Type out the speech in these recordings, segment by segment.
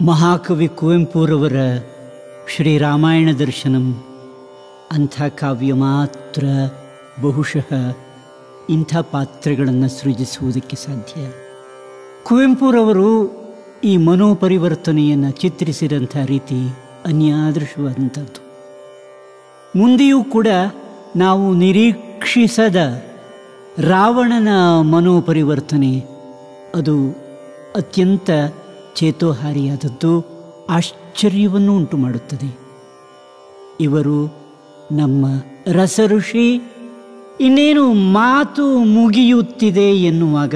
ಮಹಾಕವಿ ಕುವೆಂಪುರವರ ಶ್ರೀರಾಮಾಯಣ ದರ್ಶನಂ ಅಂಥ ಕಾವ್ಯ ಮಾತ್ರ ಬಹುಶಃ ಇಂಥ ಪಾತ್ರಗಳನ್ನು ಸೃಜಿಸುವುದಕ್ಕೆ ಸಾಧ್ಯ ಕುವೆಂಪುರವರು ಈ ಮನೋಪರಿವರ್ತನೆಯನ್ನು ಚಿತ್ರಿಸಿದಂಥ ರೀತಿ ಅನ್ಯಾದೃಶವಾದಂಥದ್ದು ಮುಂದೆಯೂ ಕೂಡ ನಾವು ನಿರೀಕ್ಷಿಸದ ರಾವಣನ ಮನೋಪರಿವರ್ತನೆ ಅದು ಅತ್ಯಂತ ಚೇತೋಹಾರಿಯಾದದ್ದು ಆಶ್ಚರ್ಯವನ್ನು ಉಂಟು ಮಾಡುತ್ತದೆ ಇವರು ನಮ್ಮ ರಸಋಷಿ ಇನ್ನೇನು ಮಾತು ಮುಗಿಯುತ್ತಿದೆ ಎನ್ನುವಾಗ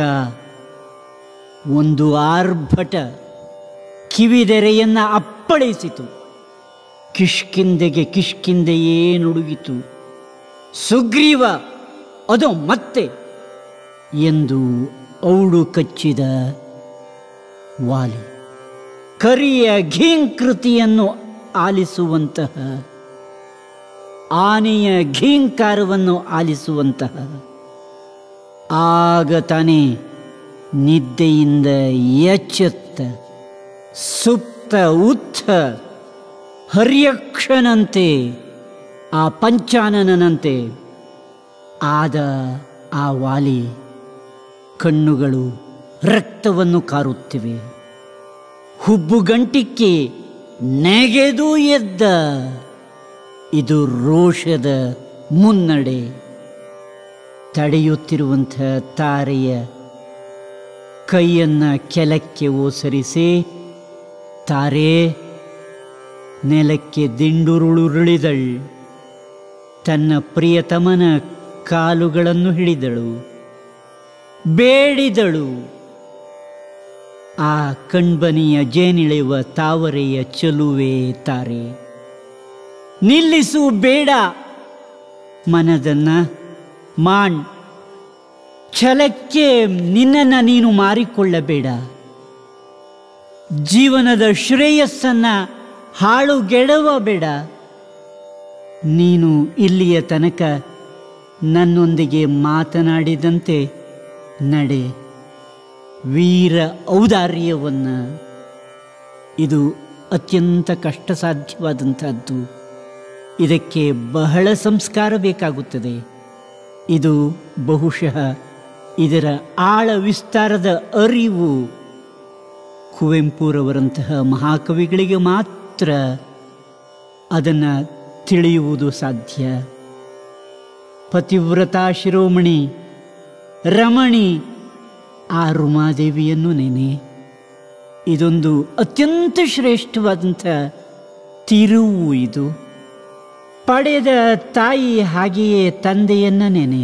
ಒಂದು ಆರ್ಭಟ ಕಿವಿದೆರೆಯನ್ನು ಅಪ್ಪಳಿಸಿತು ಕಿಷ್ಕಿಂದೆಗೆ ಕಿಷ್ಕಿಂದೆಯೇ ನುಡುಗಿತು ಸುಗ್ರೀವ ಅದು ಮತ್ತೆ ಎಂದು ಔಡು ಕಚ್ಚಿದ ವಾಲಿ ಕರಿಯ ಘೀಂಕೃತಿಯನ್ನು ಆಲಿಸುವಂತಹ ಆನೆಯ ಘೀಂಕಾರವನ್ನು ಆಲಿಸುವಂತಹ ಆಗ ತಾನೇ ನಿದ್ದೆಯಿಂದ ಎಚ್ಚೆತ್ತ ಸುಪ್ತ ಉತ್ಥ ಹರ್ಯಕ್ಷನಂತೆ ಆ ಪಂಚಾನನಂತೆ ಆದ ಆ ವಾಲಿ ಕಣ್ಣುಗಳು ರಕ್ತವನ್ನು ಕಾರುತ್ತಿವೆ ಹುಬ್ಬುಗಂಟಿಕ್ಕೆ ನೆಗೆದು ಎದ್ದ ಇದು ರೋಷದ ಮುನ್ನಡೆ ತಡೆಯುತ್ತಿರುವಂಥ ತಾರೆಯ ಕೈಯನ್ನು ಕೆಳಕ್ಕೆ ಓಸರಿಸಿ ತಾರೆ ನೆಲಕ್ಕೆ ದಿಂಡುರುಳುರುಳಿದಳು ತನ್ನ ಪ್ರಿಯತಮನ ಕಾಲುಗಳನ್ನು ಹಿಡಿದಳು ಬೇಡಿದಳು ಆ ಕಣ್ಬನಿಯ ಜೇನಿಳೆಯುವ ತಾವರೆಯ ಚಲುವೆ ತಾರೆ ನಿಲ್ಲಿಸು ಬೇಡ ಮನದನ್ನ ಮಾಣ್ ಛಲಕ್ಕೆ ನಿನ್ನನ್ನು ನೀನು ಮಾರಿಕೊಳ್ಳಬೇಡ ಜೀವನದ ಶ್ರೇಯಸ್ಸನ್ನ ಹಾಳುಗೆಡವಬೇಡ ನೀನು ಇಲ್ಲಿಯ ತನಕ ನನ್ನೊಂದಿಗೆ ಮಾತನಾಡಿದಂತೆ ನಡೆ ವೀರ ಔದಾರ್ಯವನ್ನು ಇದು ಅತ್ಯಂತ ಕಷ್ಟ ಸಾಧ್ಯವಾದಂಥದ್ದು ಇದಕ್ಕೆ ಬಹಳ ಸಂಸ್ಕಾರ ಬೇಕಾಗುತ್ತದೆ ಇದು ಬಹುಶಃ ಇದರ ಆಳ ವಿಸ್ತಾರದ ಅರಿವು ಕುವೆಂಪುರವರಂತಹ ಮಹಾಕವಿಗಳಿಗೆ ಮಾತ್ರ ಅದನ್ನು ತಿಳಿಯುವುದು ಸಾಧ್ಯ ಪತಿವ್ರತಾ ಶಿರೋಮಣಿ ರಮಣಿ ಆ ರುಮಾದೇವಿಯನ್ನು ನೆನೆ ಇದೊಂದು ಅತ್ಯಂತ ಶ್ರೇಷ್ಠವಾದಂಥ ತಿರುವು ಇದು ಪಡೆದ ತಾಯಿ ಹಾಗೆಯೇ ತಂದೆಯನ್ನ ನೆನೆ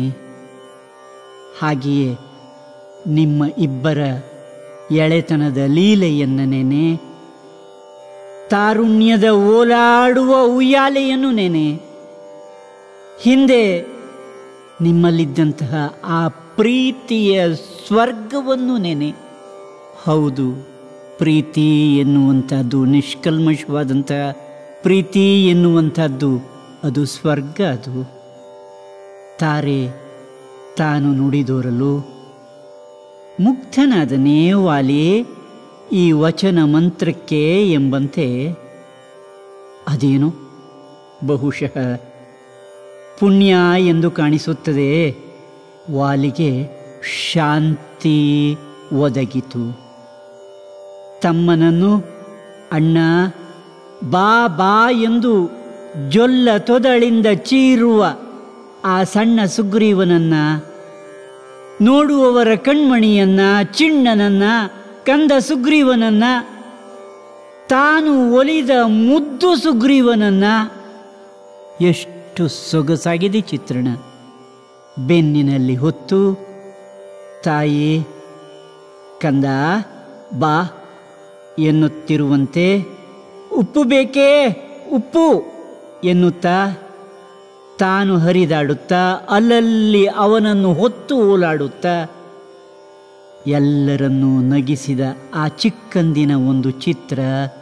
ಹಾಗೆಯೇ ನಿಮ್ಮ ಇಬ್ಬರ ಎಳೆತನದ ಲೀಲೆಯನ್ನ ನೆನೆ ತಾರುಣ್ಯದ ಓಲಾಡುವ ಉಯ್ಯಾಲೆಯನ್ನು ನೆನೆ ಹಿಂದೆ ನಿಮ್ಮಲ್ಲಿದ್ದಂತಹ ಆ ಪ್ರೀತಿಯ ಸ್ವರ್ಗವನ್ನು ನೆನೆ ಹೌದು ಪ್ರೀತಿ ಎನ್ನುವಂಥದ್ದು ನಿಷ್ಕಲ್ಮಶವಾದಂತಹ ಪ್ರೀತಿ ಎನ್ನುವಂಥದ್ದು ಅದು ಸ್ವರ್ಗ ಅದು ತಾರೆ ತಾನು ನುಡಿದೋರಲು ಮುಗ್ಧನಾದನೇ ವಾಲಿ ಈ ವಚನ ಮಂತ್ರಕ್ಕೆ ಎಂಬಂತೆ ಅದೇನು ಬಹುಶಃ ಪುಣ್ಯ ಎಂದು ಕಾಣಿಸುತ್ತದೆ ವಾಲಿಗೆ ಶಾಂತಿ ಒದಗಿತು ತಮ್ಮನನ್ನು ಅಣ್ಣ ಬಾ ಬಾ ಎಂದು ಜೊಲ್ಲ ತೊದಳಿಂದ ಚೀರುವ ಆ ಸಣ್ಣ ಸುಗ್ರೀವನನ್ನ ನೋಡುವವರ ಕಣ್ಮಣಿಯನ್ನ ಚಿಣ್ಣನನ್ನ ಕಂದ ಸುಗ್ರೀವನನ್ನ ತಾನು ಒಲಿದ ಮುದ್ದು ಸುಗ್ರೀವನನ್ನ ಎಷ್ಟು ಸೊಗಸಾಗಿದೆ ಚಿತ್ರಣ ಬೆನ್ನಿನಲ್ಲಿ ಹೊತ್ತು ತಾಯಿ ಕಂದ ಬಾ ಎನ್ನುತ್ತಿರುವಂತೆ ಉಪ್ಪು ಬೇಕೇ ಉಪ್ಪು ಎನ್ನುತ್ತಾ ತಾನು ಹರಿದಾಡುತ್ತಾ ಅಲ್ಲಲ್ಲಿ ಅವನನ್ನು ಹೊತ್ತು ಓಲಾಡುತ್ತಾ ಎಲ್ಲರನ್ನೂ ನಗಿಸಿದ ಆ ಚಿಕ್ಕಂದಿನ ಒಂದು ಚಿತ್ರ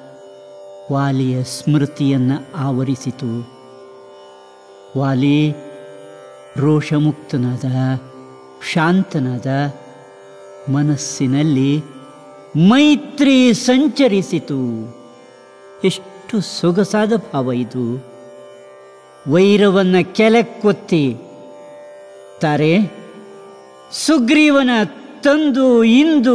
ವಾಲಿಯ ಸ್ಮೃತಿಯನ್ನು ಆವರಿಸಿತು ವಾಲಿ ರೋಷಮುಕ್ತನಾದ ಶಾಂತನಾದ ಮನಸ್ಸಿನಲ್ಲಿ ಮೈತ್ರಿ ಸಂಚರಿಸಿತು ಎಷ್ಟು ಸೊಗಸಾದ ಭಾವ ಇದು ವೈರವನ್ನ ಕೆಳಕ್ಕೊತ್ತಿ ತಾರೆ ಸುಗ್ರೀವನ ತಂದು ಇಂದು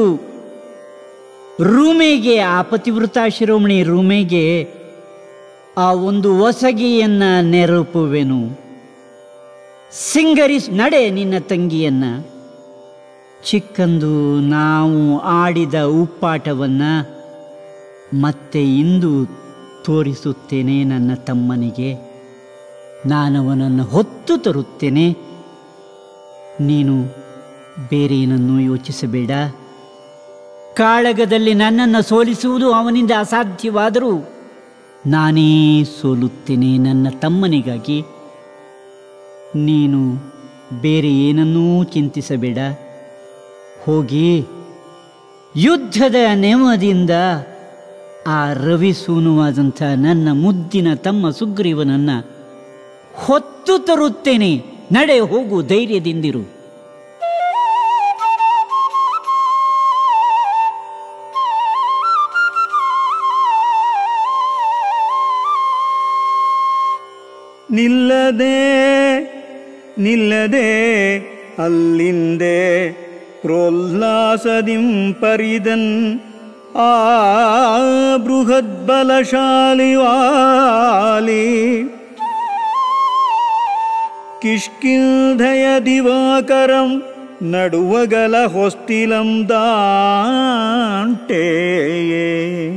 ರೂಮೆಗೆ ಆ ಪತಿವೃತ ಶಿರೋಮಣಿ ರೂಮೆಗೆ ಆ ಒಂದು ಒಸಗಿಯನ್ನ ನೆರಪುವೆನು ಸಿಂಗರಿಸ್ ನಡೆ ನಿನ್ನ ತಂಗಿಯನ್ನ ಚಿಕ್ಕಂದು ನಾವು ಆಡಿದ ಉಪ್ಪಾಟವನ್ನ ಮತ್ತೆ ಇಂದು ತೋರಿಸುತ್ತೇನೆ ನನ್ನ ತಮ್ಮನಿಗೆ ನಾನವನನ್ನು ಹೊತ್ತು ತರುತ್ತೇನೆ ನೀನು ಬೇರೆ ಏನನ್ನೂ ಯೋಚಿಸಬೇಡ ಕಾಳಗದಲ್ಲಿ ನನ್ನನ್ನು ಸೋಲಿಸುವುದು ಅವನಿಂದ ಅಸಾಧ್ಯವಾದರೂ ನಾನೇ ಸೋಲುತ್ತೇನೆ ನನ್ನ ತಮ್ಮನಿಗಾಗಿ ನೀನು ಬೇರೆ ಏನನ್ನೂ ಚಿಂತಿಸಬೇಡ ಹೋಗಿ ಯುದ್ಧದ ನೆಮ್ಮದಿಯಿಂದ ಆ ರವಿ ಸೂನುವಾದಂಥ ನನ್ನ ಮುದ್ದಿನ ತಮ್ಮ ಸುಗ್ರೀವನನ್ನ ಹೊತ್ತು ತರುತ್ತೇನೆ ನಡೆ ಹೋಗು ಧೈರ್ಯದಿಂದಿರು ನಿಲ್ಲದೆ ನಿಲ್ಲದೆ ಅಲ್ಲಿಂದೆ ಪ್ರೋಲ್ಲಾಸದಿಂ ಪರಿದನ್ ಆ ಬೃಹದ್ಬಲಶಾಲಿ ವಾಲಿ ಕಿಷ್ಕಿಂಧಯ ದಿವಾಕರಂ ನಡುವಗಲ ಹೊಸ್ತಿಲಂ ದಾಂಟೇಯೇ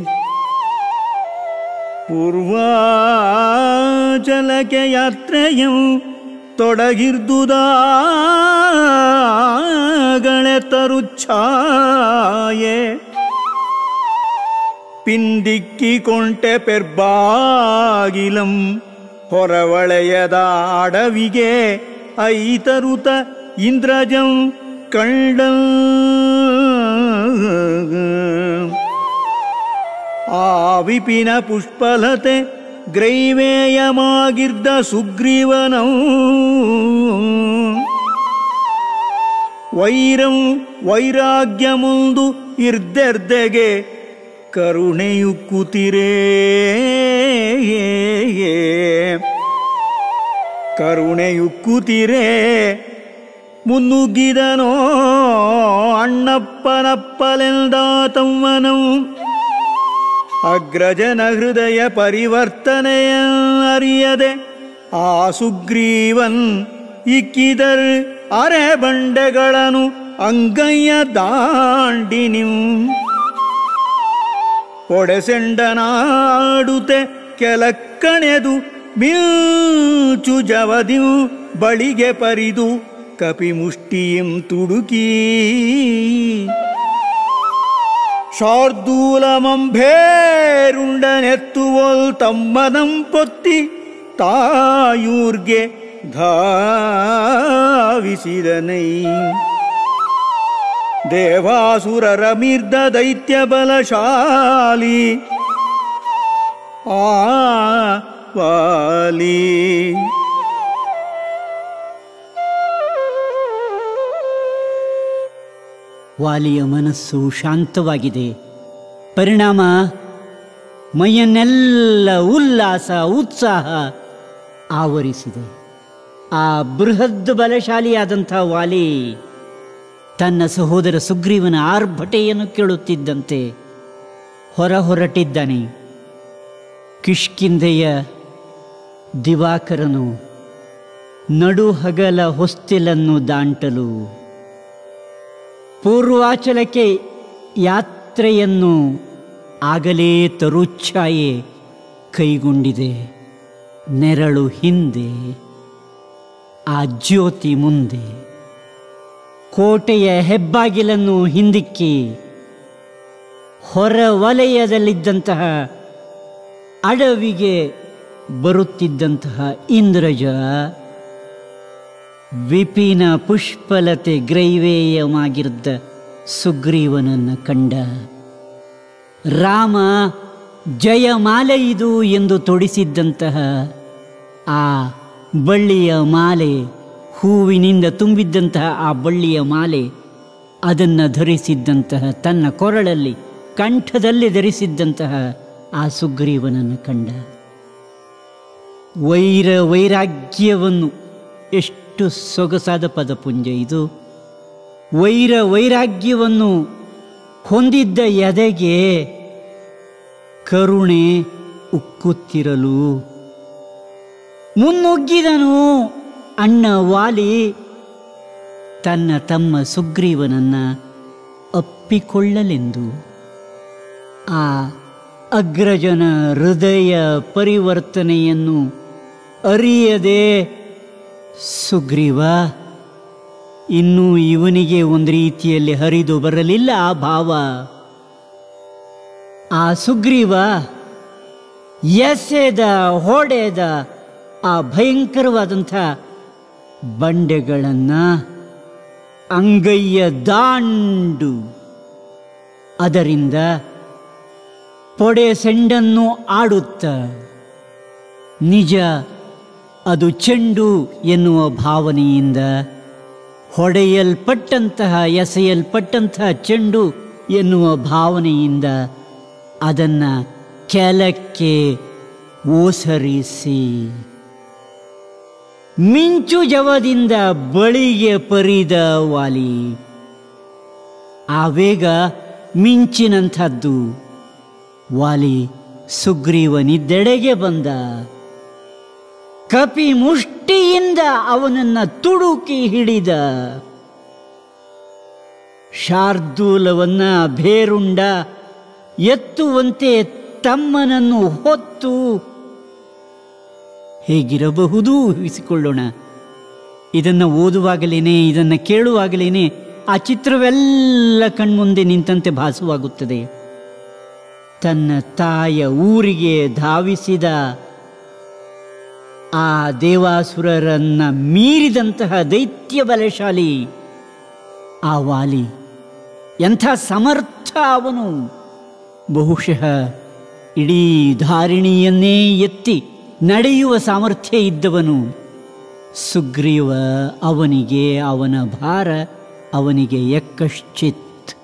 പൂർവാചലക്കെ യാത്രയും തുടകിർദുതാകളെ തരുച്ഛായേ ಪಿಂದಿಕ್ಕಿಕೊಂಟೆ ಪೆರ್ಬಾಗಿಲಂ ಹೊರವಳೆಯದ ಅಡವಿಗೆ ಐತರುತ ಇಂದ್ರಜಂ ಕಂಡಂ ಆ ವಿಪಿನ ಪುಷ್ಪಲತೆ ಗ್ರೈವೇಯಮಾಗಿರ್ದ ಸುಗ್ರೀವನಂ ವೈರಂ ವೈರಾಗ್ಯ ಮುಂದು ಇರ್ದೆರ್ದೆಗೆ ಕರುಣೆಯುಕ್ಕುತಿರೇ ಕರುಣೆಯುಕ್ಕುತಿರೇ ಮುನ್ನುಗ್ಗಿದನೋ ಅಣ್ಣಪ್ಪನಪ್ಪಲೆಂದಾತಮ್ಮನಂ ಅಗ್ರಜನ ಹೃದಯ ಪರಿವರ್ತನೆಯ ಅರಿಯದೆ ಆ ಸುಗ್ರೀವನ್ ಇಕ್ಕಿದರ್ ಅರೆ ಬಂಡೆಗಳನ್ನು ಅಂಗಯ್ಯ ದಾಂಡಿನಿಂ ಒಡೆಸೆಂಡನಾಡುತ್ತೆ ಕೆಲಕ್ಕಣೆದು ಮಿಲ್ಚು ಜವದಿಂ ಬಳಿಗೆ ಪರಿದು ಕಪಿಮುಷ್ಟಿಯಂ ತುಡುಕಿ ಶಾರ್ದೂಲಮಂಭೇರುಂಡನೆತ್ತುವೋಲ್ ತಮ್ಮನಂ ಪೊತ್ತಿ ತಾಯೂರ್ಗೆ ಧಾವಿಸಿದನೈ ದೇವಾಸುರರ ಮಿರ್ದ ದೈತ್ಯ ಬಲಶಾಲಿ ಆ ವಾಲಿ ವಾಲಿಯ ಮನಸ್ಸು ಶಾಂತವಾಗಿದೆ ಪರಿಣಾಮ ಮೈಯನ್ನೆಲ್ಲ ಉಲ್ಲಾಸ ಉತ್ಸಾಹ ಆವರಿಸಿದೆ ಆ ಬೃಹದ್ ಬಲಶಾಲಿಯಾದಂಥ ವಾಲಿ ತನ್ನ ಸಹೋದರ ಸುಗ್ರೀವನ ಆರ್ಭಟೆಯನ್ನು ಕೇಳುತ್ತಿದ್ದಂತೆ ಹೊರ ಹೊರಟಿದ್ದಾನೆ ಕಿಷ್ಕಿಂದೆಯ ದಿವಾಕರನು ನಡುಹಗಲ ಹೊಸ್ತಿಲನ್ನು ದಾಂಟಲು ಪೂರ್ವಾಚಲಕ್ಕೆ ಯಾತ್ರೆಯನ್ನು ಆಗಲೇ ತರುಚ್ಛಾಯೆ ಕೈಗೊಂಡಿದೆ ನೆರಳು ಹಿಂದೆ ಆ ಜ್ಯೋತಿ ಮುಂದೆ ಕೋಟೆಯ ಹೆಬ್ಬಾಗಿಲನ್ನು ಹಿಂದಿಕ್ಕಿ ಹೊರ ವಲಯದಲ್ಲಿದ್ದಂತಹ ಅಡವಿಗೆ ಬರುತ್ತಿದ್ದಂತಹ ಇಂದ್ರಜ ವಿಪಿನ ಪುಷ್ಪಲತೆ ಗ್ರೈವೇಯವಾಗಿದ್ದ ಸುಗ್ರೀವನನ್ನು ಕಂಡ ರಾಮ ಜಯಮಾಲೆ ಇದು ಎಂದು ತೊಡಿಸಿದ್ದಂತಹ ಆ ಬಳ್ಳಿಯ ಮಾಲೆ ಹೂವಿನಿಂದ ತುಂಬಿದ್ದಂತಹ ಆ ಬಳ್ಳಿಯ ಮಾಲೆ ಅದನ್ನು ಧರಿಸಿದ್ದಂತಹ ತನ್ನ ಕೊರಳಲ್ಲಿ ಕಂಠದಲ್ಲಿ ಧರಿಸಿದ್ದಂತಹ ಆ ಸುಗ್ರೀವನನ್ನು ಕಂಡ ವೈರ ವೈರಾಗ್ಯವನ್ನು ಎಷ್ಟು ಸೊಗಸಾದ ಪದಪುಂಜ ಇದು ವೈರ ವೈರಾಗ್ಯವನ್ನು ಹೊಂದಿದ್ದ ಎದೆಗೆ ಕರುಣೆ ಉಕ್ಕುತ್ತಿರಲು ಮುನ್ನುಗ್ಗಿದನು ಅಣ್ಣ ವಾಲಿ ತನ್ನ ತಮ್ಮ ಸುಗ್ರೀವನನ್ನ ಅಪ್ಪಿಕೊಳ್ಳಲೆಂದು ಆ ಅಗ್ರಜನ ಹೃದಯ ಪರಿವರ್ತನೆಯನ್ನು ಅರಿಯದೆ ಸುಗ್ರೀವ ಇನ್ನೂ ಇವನಿಗೆ ಒಂದು ರೀತಿಯಲ್ಲಿ ಹರಿದು ಬರಲಿಲ್ಲ ಆ ಭಾವ ಆ ಸುಗ್ರೀವ ಎಸೆದ ಹೊಡೆದ ಆ ಭಯಂಕರವಾದಂಥ ಬಂಡೆಗಳನ್ನು ಅಂಗೈಯ ದಾಂಡು ಅದರಿಂದ ಪೊಡೆ ಸೆಂಡನ್ನು ಆಡುತ್ತ ನಿಜ ಅದು ಚೆಂಡು ಎನ್ನುವ ಭಾವನೆಯಿಂದ ಹೊಡೆಯಲ್ಪಟ್ಟಂತಹ ಎಸೆಯಲ್ಪಟ್ಟಂತಹ ಚೆಂಡು ಎನ್ನುವ ಭಾವನೆಯಿಂದ ಅದನ್ನು ಕೆಲಕ್ಕೆ ಓಸರಿಸಿ ಮಿಂಚು ಜವದಿಂದ ಬಳಿಗೆ ಪರಿದ ವಾಲಿ ಆ ವೇಗ ಮಿಂಚಿನಂಥದ್ದು ವಾಲಿ ಸುಗ್ರೀವನಿದ್ದೆಡೆಗೆ ಬಂದ ಕಪಿ ಮುಷ್ಟಿಯಿಂದ ಅವನನ್ನ ತುಡುಕಿ ಹಿಡಿದ ಶಾರ್ದೂಲವನ್ನ ಬೇರುಂಡ ಎತ್ತುವಂತೆ ತಮ್ಮನನ್ನು ಹೊತ್ತು ಹೇಗಿರಬಹುದು ಊಹಿಸಿಕೊಳ್ಳೋಣ ಇದನ್ನು ಓದುವಾಗಲೇನೆ ಇದನ್ನು ಕೇಳುವಾಗಲೇನೆ ಆ ಚಿತ್ರವೆಲ್ಲ ಕಣ್ಮುಂದೆ ನಿಂತಂತೆ ಭಾಸವಾಗುತ್ತದೆ ತನ್ನ ತಾಯ ಊರಿಗೆ ಧಾವಿಸಿದ ಆ ದೇವಾಸುರರನ್ನ ಮೀರಿದಂತಹ ದೈತ್ಯ ಬಲಶಾಲಿ ಆ ವಾಲಿ ಎಂಥ ಸಮರ್ಥ ಅವನು ಬಹುಶಃ ಇಡೀ ಧಾರಿಣಿಯನ್ನೇ ಎತ್ತಿ ನಡೆಯುವ ಸಾಮರ್ಥ್ಯ ಇದ್ದವನು ಸುಗ್ರೀವ ಅವನಿಗೆ ಅವನ ಭಾರ ಅವನಿಗೆ ಯಕ್ಕಶ್ಚಿತ್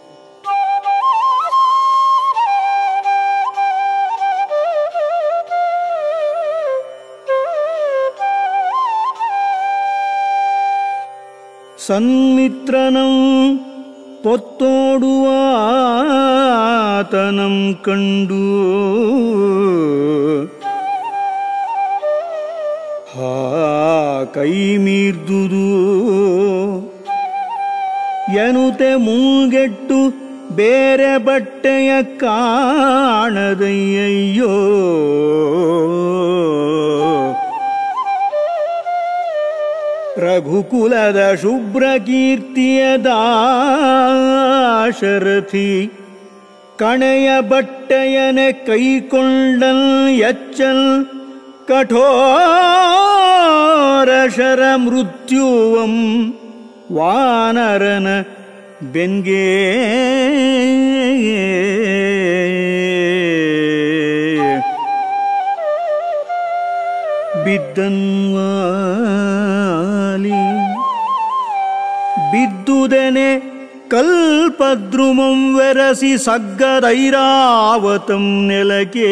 ಸನ್ಮಿತ್ರನಂ ಪೊತ್ತೋಡುವ ಆತನಂ ಕಂಡು ಹಾ ಕೈ ಮೀರ್ದುದು ಎನುತೆ ಮುಂಗೆಟ್ಟು ಬೇರೆ ಬಟ್ಟೆಯ ಕಾಣದಯ್ಯಯ್ಯೋ ರಘುಕುಲದ ಶುಭ್ರ ಕೀರ್ತಿಯ ದಾಶರಥಿ ಕಣೆಯ ಬಟ್ಟೆಯನೆ ಕೈಕೊಂಡಲ್ ಎಚ್ಚಲ್ ಕಠೋರ ಶರ ಮೃತ್ಯುವಂ ವಾನರನ ಬೆನ್ಗೆ ಬಿದ್ದನ್ವಾಲಿ ಬಿದ್ದುದೆನೆ ಕಲ್ಪದ್ರುಮಂ ವೆರಸಿ ಸಗ್ಗದೈರಾವತಂ ನೆಲಕೆ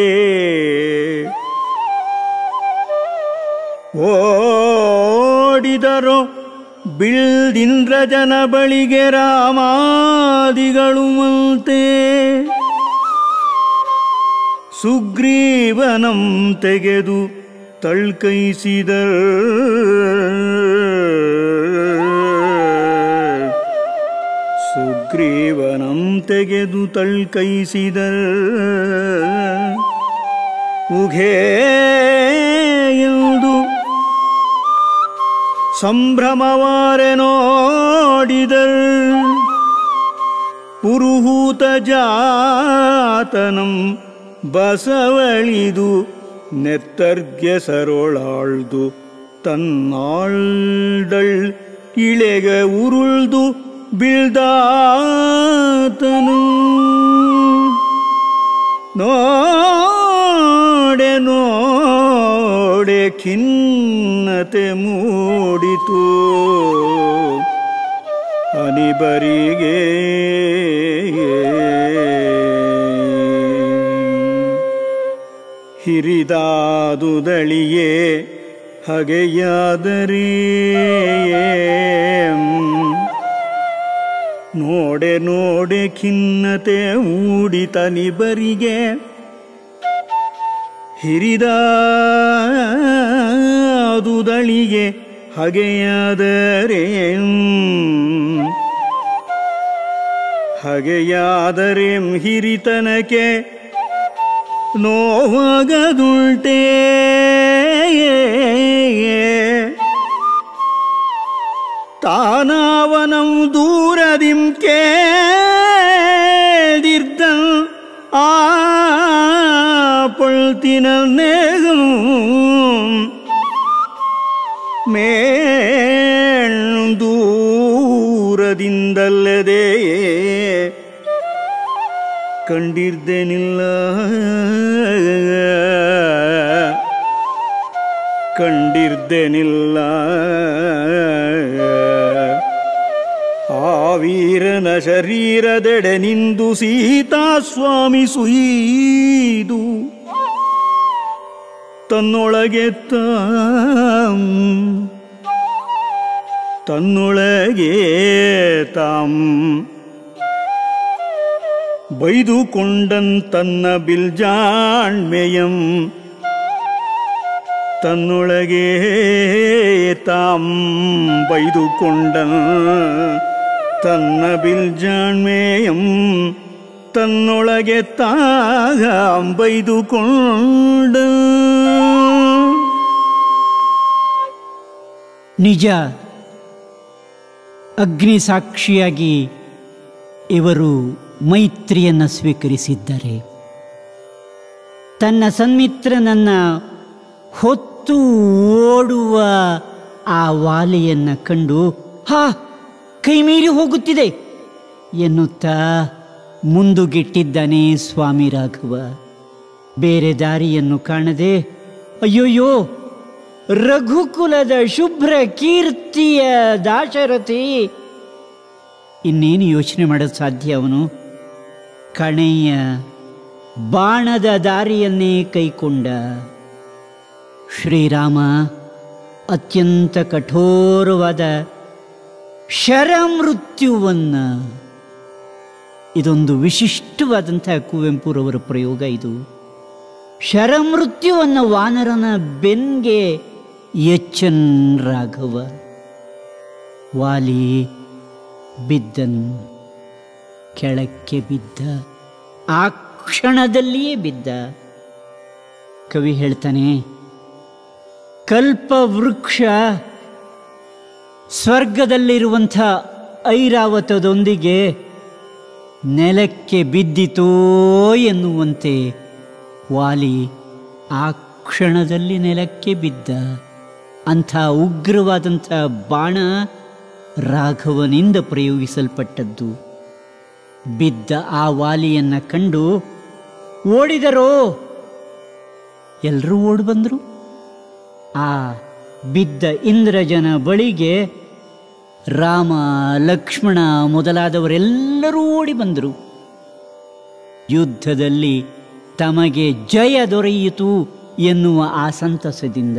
ಓಡಿದರೋ ಬಿಳ್ದಿಂದ್ರಜನ ಬಳಿಗೆ ರಾಮಾದಿಗಳು ಮಂತೆ ಸುಗ್ರೀವನಂ ತೆಗೆದು ತಳ್ಕೈಸಿದ ಸುಗ್ರೀವನಂ ತೆಗೆದು ತಳ್ಕೈಸಿದ ಉಘೇ ಎಂದು ಸಂಭ್ರಮವಾರೆ ನೋಡಿದರ್ ಪುರುಹೂತ ಜಾತನಂ ಬಸವಳಿದು ನೆತ್ತರ್ಗ್ಯ ಸರೋಳಾಳ್ದು ತನ್ನಾಳ್ದಳ್ ಇಳೆಗ ಉರುಳ್ದು ಬೀಳ್ದಾತನು ನೋಡೆ ನೋಡೆ ಖಿನ್ನತೆ ಮೂಡಿತು ಅನಿಬರಿಗೆ ಹಿರಿದಾದುದಳಿಯೇ ಹಗೆಯಾದರೆ ನೋಡೆ ನೋಡೆ ಖಿನ್ನತೆ ಮೂಡಿತನಿಬರಿಗೆ ಹಿರಿದಾದುದಳಿಗೆ ಹಗೆಯಾದರೆ ಹಗೆಯಾದರೆ ಹಿರಿತನಕ್ಕೆ ನೋವಾಗದುಂಟೇ ತಾನಾವನಂ ದೂರದಿಂ ಕೇದಿರ್ದನ್ ಆ ಪಳ್ತಿನೇಗಂ ಮೇಣ್ ದೂರದಿಂದಲ್ಲದೆ ಕಂಡಿರ್ದೇನಿಲ್ಲ ಕಂಡಿರ್ದೇನಿಲ್ಲ ಆ ವೀರನ ಶರೀರದೆಡೆ ನಿಂದು ಸೀತಾ ಸ್ವಾಮಿ ಸುಯೀದು ತನ್ನೊಳಗೆ ತಾಂ ತನ್ನೊಳಗೆ ತಾಂ ಬೈದುಕೊಂಡನ್ ತನ್ನ ಬಿಲ್ಜಾಣ್ಮೆಯಂ ತನ್ನೊಳಗೆ ತಾಂ ಬೈದುಕೊಂಡನ್ ತನ್ನ ಬಿಲ್ಜಾಣ್ಮೆಯಂ ತನ್ನೊಳಗೆ ತಾಂ ಬೈದುಕೊಂಡ ನಿಜ ಅಗ್ನಿ ಸಾಕ್ಷಿಯಾಗಿ ಇವರು ಮೈತ್ರಿಯನ್ನು ಸ್ವೀಕರಿಸಿದ್ದಾರೆ ತನ್ನ ಸನ್ಮಿತ್ರನನ್ನ ಹೊತ್ತು ಓಡುವ ಆ ವಾಲಿಯನ್ನು ಕಂಡು ಹಾ ಕೈ ಮೀರಿ ಹೋಗುತ್ತಿದೆ ಎನ್ನುತ್ತಾ ಮುಂದುಗಿಟ್ಟಿದ್ದಾನೆ ಸ್ವಾಮಿ ರಾಘವ ಬೇರೆ ದಾರಿಯನ್ನು ಕಾಣದೆ ಅಯ್ಯೋಯ್ಯೋ ರಘುಕುಲದ ಶುಭ್ರ ಕೀರ್ತಿಯ ದಾಶರಥಿ ಇನ್ನೇನು ಯೋಚನೆ ಮಾಡೋದು ಸಾಧ್ಯ ಅವನು ಕಣೆಯ ಬಾಣದ ದಾರಿಯನ್ನೇ ಕೈಕೊಂಡ ಶ್ರೀರಾಮ ಅತ್ಯಂತ ಕಠೋರವಾದ ಶರಮೃತ್ಯುವನ್ನ ಇದೊಂದು ವಿಶಿಷ್ಟವಾದಂತಹ ಕುವೆಂಪುರವರ ಪ್ರಯೋಗ ಇದು ಶರಮೃತ್ಯುವನ್ನು ವಾನರನ ಬೆನ್ಗೆ ಎಚ್ಚನ್ ರಾಘವ ವಾಲಿ ಬಿದ್ದನ್ ಕೆಳಕ್ಕೆ ಬಿದ್ದ ಆ ಕ್ಷಣದಲ್ಲಿಯೇ ಬಿದ್ದ ಕವಿ ಹೇಳ್ತಾನೆ ಕಲ್ಪ ವೃಕ್ಷ ಸ್ವರ್ಗದಲ್ಲಿರುವಂಥ ಐರಾವತದೊಂದಿಗೆ ನೆಲಕ್ಕೆ ಬಿದ್ದಿತೋ ಎನ್ನುವಂತೆ ವಾಲಿ ಆ ಕ್ಷಣದಲ್ಲಿ ನೆಲಕ್ಕೆ ಬಿದ್ದ ಅಂಥ ಉಗ್ರವಾದಂಥ ಬಾಣ ರಾಘವನಿಂದ ಪ್ರಯೋಗಿಸಲ್ಪಟ್ಟದ್ದು ಬಿದ್ದ ಆ ವಾಲಿಯನ್ನು ಕಂಡು ಓಡಿದರೋ ಎಲ್ಲರೂ ಓಡಿ ಬಂದರು ಆ ಬಿದ್ದ ಇಂದ್ರಜನ ಬಳಿಗೆ ರಾಮ ಲಕ್ಷ್ಮಣ ಮೊದಲಾದವರೆಲ್ಲರೂ ಓಡಿ ಬಂದರು ಯುದ್ಧದಲ್ಲಿ ತಮಗೆ ಜಯ ದೊರೆಯಿತು ಎನ್ನುವ ಆ ಸಂತಸದಿಂದ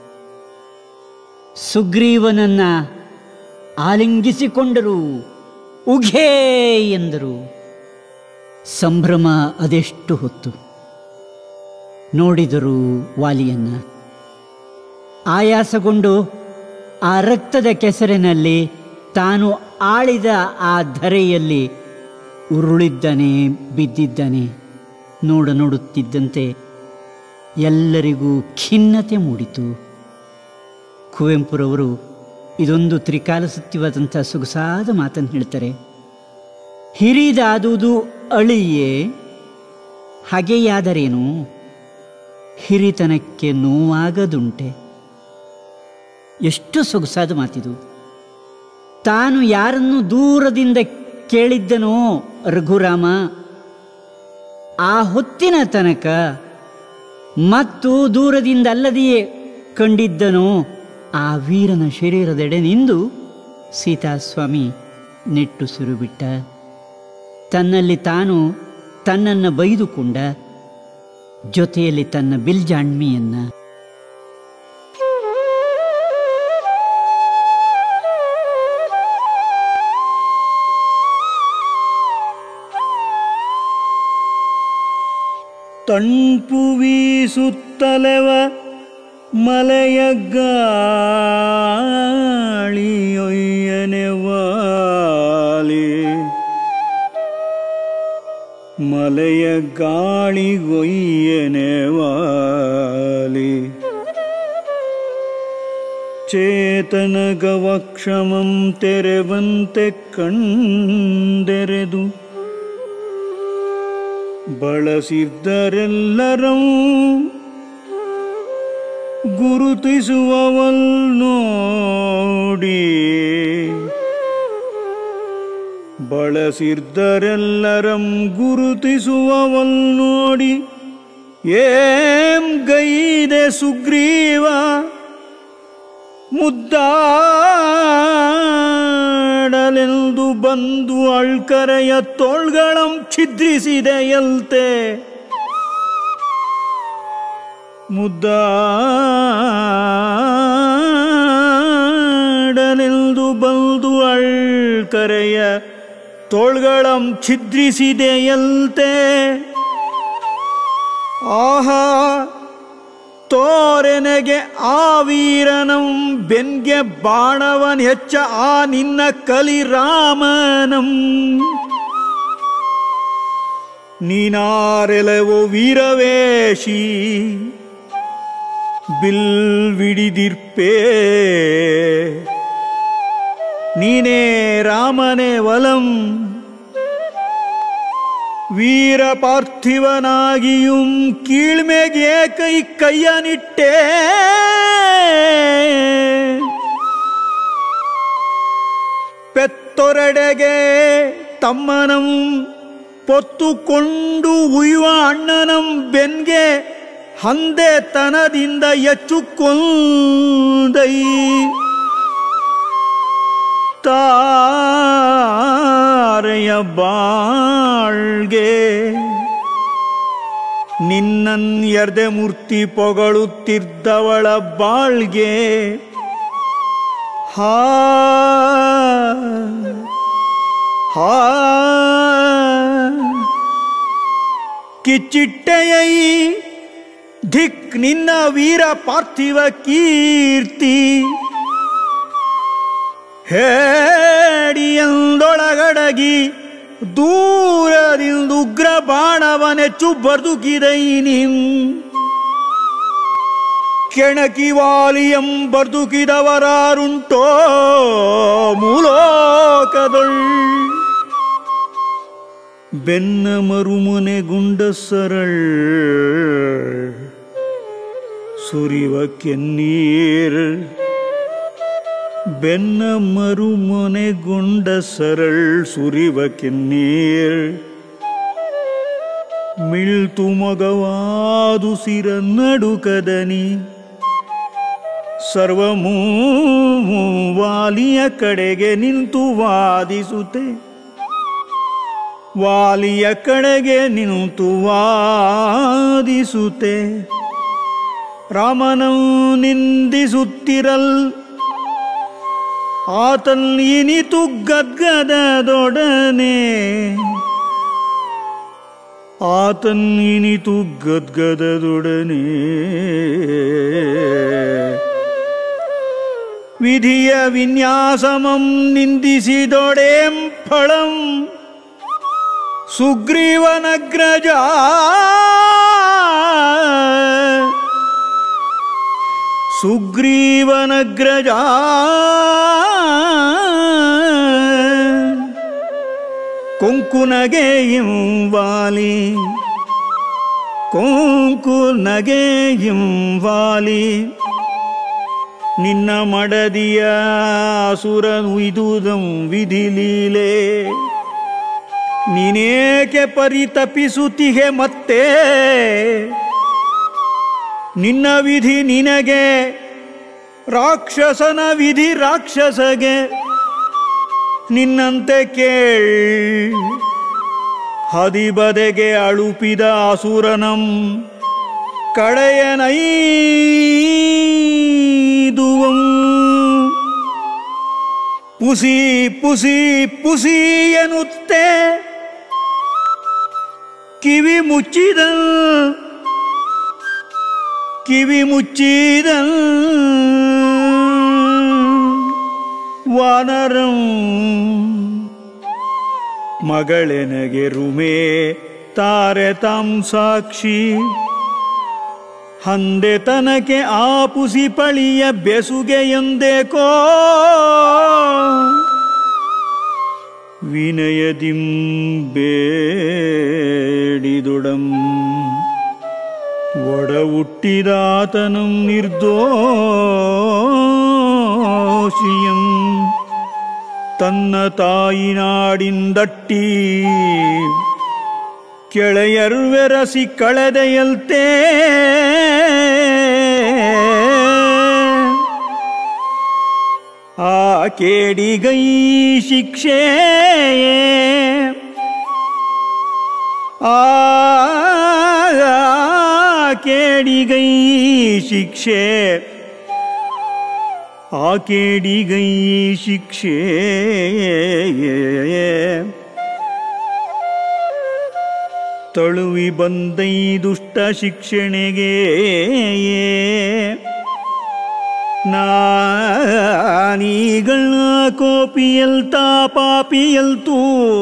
ಸುಗ್ರೀವನನ್ನ ಆಲಿಂಗಿಸಿಕೊಂಡರು ಉಘೇ ಎಂದರು ಸಂಭ್ರಮ ಅದೆಷ್ಟು ಹೊತ್ತು ನೋಡಿದರು ವಾಲಿಯನ್ನ ಆಯಾಸಗೊಂಡು ಆ ರಕ್ತದ ಕೆಸರಿನಲ್ಲಿ ತಾನು ಆಳಿದ ಆ ಧರೆಯಲ್ಲಿ ಉರುಳಿದ್ದಾನೆ ಬಿದ್ದಿದ್ದಾನೆ ನೋಡ ನೋಡುತ್ತಿದ್ದಂತೆ ಎಲ್ಲರಿಗೂ ಖಿನ್ನತೆ ಮೂಡಿತು ಕುವೆಂಪುರವರು ಇದೊಂದು ತ್ರಿಕಾಲ ಸತ್ಯವಾದಂಥ ಸೊಗಸಾದ ಮಾತನ್ನು ಹೇಳ್ತಾರೆ ಹಿರಿದಾದುದು ಅಳಿಯೇ ಹಾಗೆಯಾದರೇನು ಹಿರಿತನಕ್ಕೆ ನೋವಾಗದುಂಟೆ ಎಷ್ಟು ಸೊಗಸಾದ ಮಾತಿದು ತಾನು ಯಾರನ್ನು ದೂರದಿಂದ ಕೇಳಿದ್ದನೋ ರಘುರಾಮ ಆ ಹೊತ್ತಿನ ತನಕ ಮತ್ತು ದೂರದಿಂದ ಅಲ್ಲದೆಯೇ ಕಂಡಿದ್ದನೋ ಆ ವೀರನ ಶರೀರದೆಡೆ ನಿಂದು ಸೀತಾಸ್ವಾಮಿ ನೆಟ್ಟುಸಿರು ಬಿಟ್ಟ ತನ್ನಲ್ಲಿ ತಾನು ತನ್ನನ್ನು ಬೈದುಕೊಂಡ ಜೊತೆಯಲ್ಲಿ ತನ್ನ ಬಿಲ್ಜಾಣ್ಮಿಯನ್ನ ತಂಪು ವೀಸುತ್ತಲೆವ ಮಲೆಯ ಗಾಳಿಯೊಯ್ಯನೆ ವಾಲಿ ಮಲೆಯ ಗಾಳಿಗೊಯ್ಯನೆ ವಾಲಿ ಚೇತನ ಗವಕ್ಷಮಂ ತೆರೆವಂತೆ ಕಣ್ದೆರೆದು ಬಳಸಿದ್ದರೆಲ್ಲರೂ ಗುರುತಿಸುವವಲ್ ನೋಡಿ ಬಳಸಿದ್ದರೆಲ್ಲರಂ ಗುರುತಿಸುವವಲ್ ನೋಡಿ ಏಂ ಗೈದೆ ಸುಗ್ರೀವ ಮುದ್ದಾಡಲೆಂದು ಬಂದು ಅಳ್ಕರೆಯ ತೋಳ್ಗಳಂ ಛಿದ್ರಿಸಿದೆಯಲ್ತೆ ಮುದ್ದಾಡಲೆಂದು ಬಂದು ಅಳ್ಕರೆಯ ತೋಳ್ಗಳಂ ಛಿದ್ರಿಸಿದೆಯಲ್ತೆ ಆಹಾ ತೋರೆನೆಗೆ ಆ ವೀರನಂ ಬೆನ್ಗೆ ಬಾಣವನ್ ಹೆಚ್ಚ ಆ ನಿನ್ನ ಕಲಿರಾಮನಂ ನೀನಾರೆಲವೋ ವೀರವೇಶಿ ಬಿಲ್ ವಿಡಿದಿರ್ಪೇ ನೀನೇ ರಾಮನೇ ವಲಂ ವೀರ ಪಾರ್ಥಿವನಾಗಿயும் ಕೀಳ್ಮೆಗೆ ಕೈ ಕೈಯನಿಟ್ಟೇ ಪೆತ್ತೊರೆಡೆಗೆ ತಮ್ಮನಂ ಪೊತ್ತುಕೊಂಡು ಉಯ್ಯುವ ಅಣ್ಣನಂ ಬೆನ್ಗೆ ಹಂದೆ ತನದಿಂದ ಎಚ್ಚುಕೊಂದೈ ತಾರೆಯ ಬಾಳ್ಗೆ ನಿನ್ನನ್ ಎರ್ದೆ ಮೂರ್ತಿ ಪೊಗಳುತ್ತಿದ್ದವಳ ಬಾಳ್ಗೆ ಹಾ ಹಾ ಕಿಚ್ಚಿಟ್ಟೆಯೈ ಧಿಕ್ ನಿನ್ನ ವೀರ ಪಾರ್ಥಿವ ಕೀರ್ತಿ ಹೇಡಿಯಂದೊಳಗಡಗಿ ದೂರದಿಂದ ಉಗ್ರ ಬಾಣವನೆಚ್ಚು ಬದುಕಿದೈ ನಿನ್ ಕೆಣಕಿ ವಾಲಿಯಂ ಬದುಕಿದವರಾರುಂಟೋ ಮೂಲೋಕದೊಳ್ ಬೆನ್ನ ಮರುಮನೆಗುಂಡ ಸರಳ್ ಸುರಿವ ಕೆನ್ನೀರ್ ಬೆನ್ನ ಮರುಮೊನೆಗೊಂಡ ಸರಳ್ ಸುರಿವ ಕೆನ್ನೀರ್ ಮಿಳ್ತು ಮೊಗವಾದು ಸಿರ ನಡುಕದನಿ ಸರ್ವಮೂ ವಾಲಿಯ ಕಡೆಗೆ ನಿಂತು ವಾದಿಸುತ್ತೆ ವಾಲಿಯ ಕಡೆಗೆ ನಿಂತು ವಾದಿಸುತ್ತೆ ರಾಮನಂ ನಿಂದಿಸುತ್ತಿರಲ್ ಆತನ್ ಇನಿತು ಗದ್ಗದದೊಡನೆ ಆತನ್ ಇನಿತು ಗದ್ಗದದೊಡನೆ ವಿಧಿಯ ವಿನ್ಯಾಸಮಂ ನಿಂದಿಸಿದೊಡೆಂ ಫಳಂ ಸುಗ್ರೀವನಗ್ರಜ ಸುಗ್ರೀವನಗ್ರಜ ಕೊಂಕುನಗೆയും ವಾಲಿ ಕೊಂಕುನಗೆയും ವಾಲಿ ನಿನ್ನ ಮಡದಿಯ ಅಸುರ ಉಯ್ದುದಂ ವಿಧಿಲೀಲೆ ನೀನೇಕೆ ಪರಿತಪಿಸುತ್ತಿಗೆ ಮತ್ತೆ ನಿನ್ನ ವಿಧಿ ನಿನಗೆ ರಾಕ್ಷಸನ ವಿಧಿ ರಾಕ್ಷಸಗೆ ನಿನ್ನಂತೆ ಕೇಳ್ ಹದಿಬದೆಗೆ ಅಳುಪಿದ ಅಸುರನಂ ಕಡೆಯನೈದುವಂ ಪುಸಿ ಪುಸಿ ಪುಸಿ ಎನ್ನುತ್ತೆ ಕಿವಿ ಮುಚ್ಚಿದ ಕಿವಿ ಮುಚ್ಚಿದ ವಾನರಂ ಮಗಳೆನಗೆ ರುಮೆ ತಾರೆ ತಾಂ ಸಾಕ್ಷಿ ಹಂದೆ ತನಕೆ ಆಪುಸಿ ಪಳಿಯ ಬೆಸುಗೆಯೊಂದೇಕೋ ವಿನಯದಿಂ ಬೇಡಿದುಡಂ ಒಡ ಹುಟ್ಟಿದಾತನಂ ನಿರ್ದೋಷಿಯಂ ತನ್ನ ತಾಯಿನಾಡಿಂದಟ್ಟಿ ಕೆಳೆಯರ್ವೆರಸಿ ಕಳೆದೆಯಲ್ತೇ ಆ ಕೇಡಿಗೈ ಶಿಕ್ಷೆ ಆ ಕೇಡಿಗೈ ಶಿಕ್ಷೆ ಆ ಕೇಡಿಗೈ ಶಿಕ್ಷೆ ತಳುವಿ ಬಂದೈ ದುಷ್ಟ ಶಿಕ್ಷಣೆಗೆ ನಾನೀಗಳ ಕೋಪಿಯಲ್ತಾ ಪಾಪಿಯಲ್ತೂ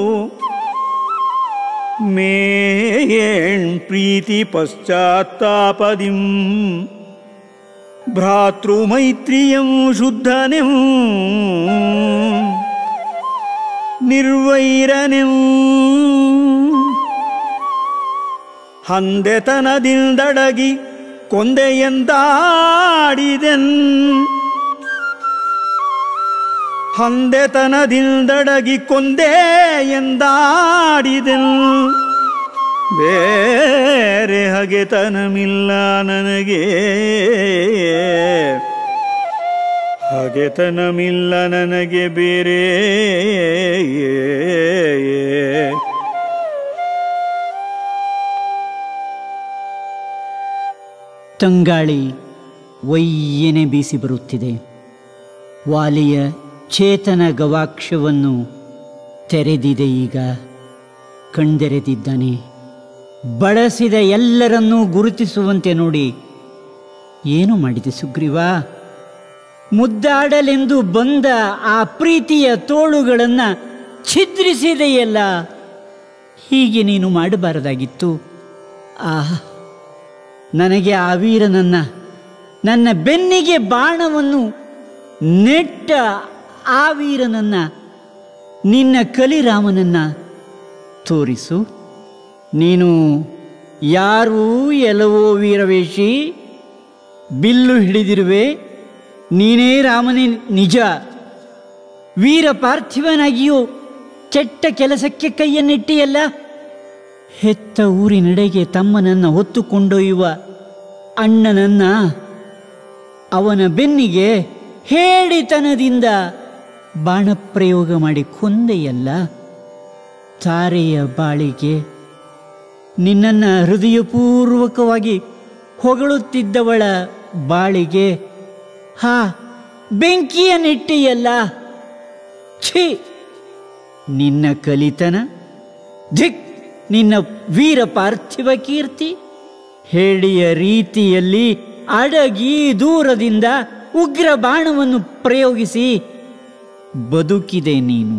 ಮೇಯೇಣ್ ಪ್ರೀತಿ ಪಶ್ಚಾತ್ತಾಪದಿಂ ಭ್ರಾತೃಮೈತ್ರಿಯಂ ಶುದ್ಧನೆಂ ನಿರ್ವೈರನೆಂ ಹಂದೆತನದಿಂದಡಗಿ ಕೊಂದೆಯಂದಾಡಿದೆನ್ ಹಂದೆತನದಿಂದಡಗಿ ಕೊಂದೆ ಎಂದಾಡಿದೆನ್ ಬೇರೆ ಹಗೆತನಮಿಲ್ಲ ನನಗೆ ಹಗೆತನಮಿಲ್ಲ ನನಗೆ ಬೇರೆ ತಂಗಾಳಿ ಒಯ್ಯನೆ ಬೀಸಿ ಬರುತ್ತಿದೆ ವಾಲಿಯ ಚೇತನ ಗವಾಕ್ಷವನ್ನು ತೆರೆದಿದೆ ಈಗ ಕಣ್ದೆರೆದಿದ್ದಾನೆ ಬಳಸಿದ ಎಲ್ಲರನ್ನೂ ಗುರುತಿಸುವಂತೆ ನೋಡಿ ಏನು ಮಾಡಿದೆ ಸುಗ್ರೀವ ಮುದ್ದಾಡಲೆಂದು ಬಂದ ಆ ಪ್ರೀತಿಯ ತೋಳುಗಳನ್ನು ಛಿದ್ರಿಸಿದೆಯಲ್ಲ ಹೀಗೆ ನೀನು ಮಾಡಬಾರದಾಗಿತ್ತು ಆಹ್ ನನಗೆ ಆ ವೀರನನ್ನ ನನ್ನ ಬೆನ್ನಿಗೆ ಬಾಣವನ್ನು ನೆಟ್ಟ ಆ ವೀರನನ್ನ ನಿನ್ನ ಕಲಿರಾಮನನ್ನ ತೋರಿಸು ನೀನು ಯಾರೂ ಎಲವೋ ವೀರವೇಶಿ ಬಿಲ್ಲು ಹಿಡಿದಿರುವೆ ನೀನೇ ರಾಮನೇ ನಿಜ ವೀರ ಪಾರ್ಥಿವನಾಗಿಯೂ ಕೆಟ್ಟ ಕೆಲಸಕ್ಕೆ ಕೈಯನ್ನಿಟ್ಟಿಯಲ್ಲ ಹೆತ್ತ ಊರಿನೆಡೆಗೆ ತಮ್ಮನನ್ನ ಹೊತ್ತು ಕೊಂಡೊಯ್ಯುವ ಅಣ್ಣನನ್ನ ಅವನ ಬೆನ್ನಿಗೆ ಹೇಳಿತನದಿಂದ ಬಾಣಪ್ರಯೋಗ ಮಾಡಿ ಕೊಂದೆಯಲ್ಲ ತಾರೆಯ ಬಾಳಿಗೆ ನಿನ್ನನ್ನು ಹೃದಯಪೂರ್ವಕವಾಗಿ ಹೊಗಳುತ್ತಿದ್ದವಳ ಬಾಳಿಗೆ ಹಾ ಬೆಂಕಿಯ ನೆಟ್ಟಿಯಲ್ಲ ಛೀ ನಿನ್ನ ಕಲಿತನ ಧಿಕ್ ನಿನ್ನ ವೀರ ಪಾರ್ಥಿವ ಕೀರ್ತಿ ಹೇಳಿಯ ರೀತಿಯಲ್ಲಿ ಅಡಗಿ ದೂರದಿಂದ ಉಗ್ರ ಬಾಣವನ್ನು ಪ್ರಯೋಗಿಸಿ ಬದುಕಿದೆ ನೀನು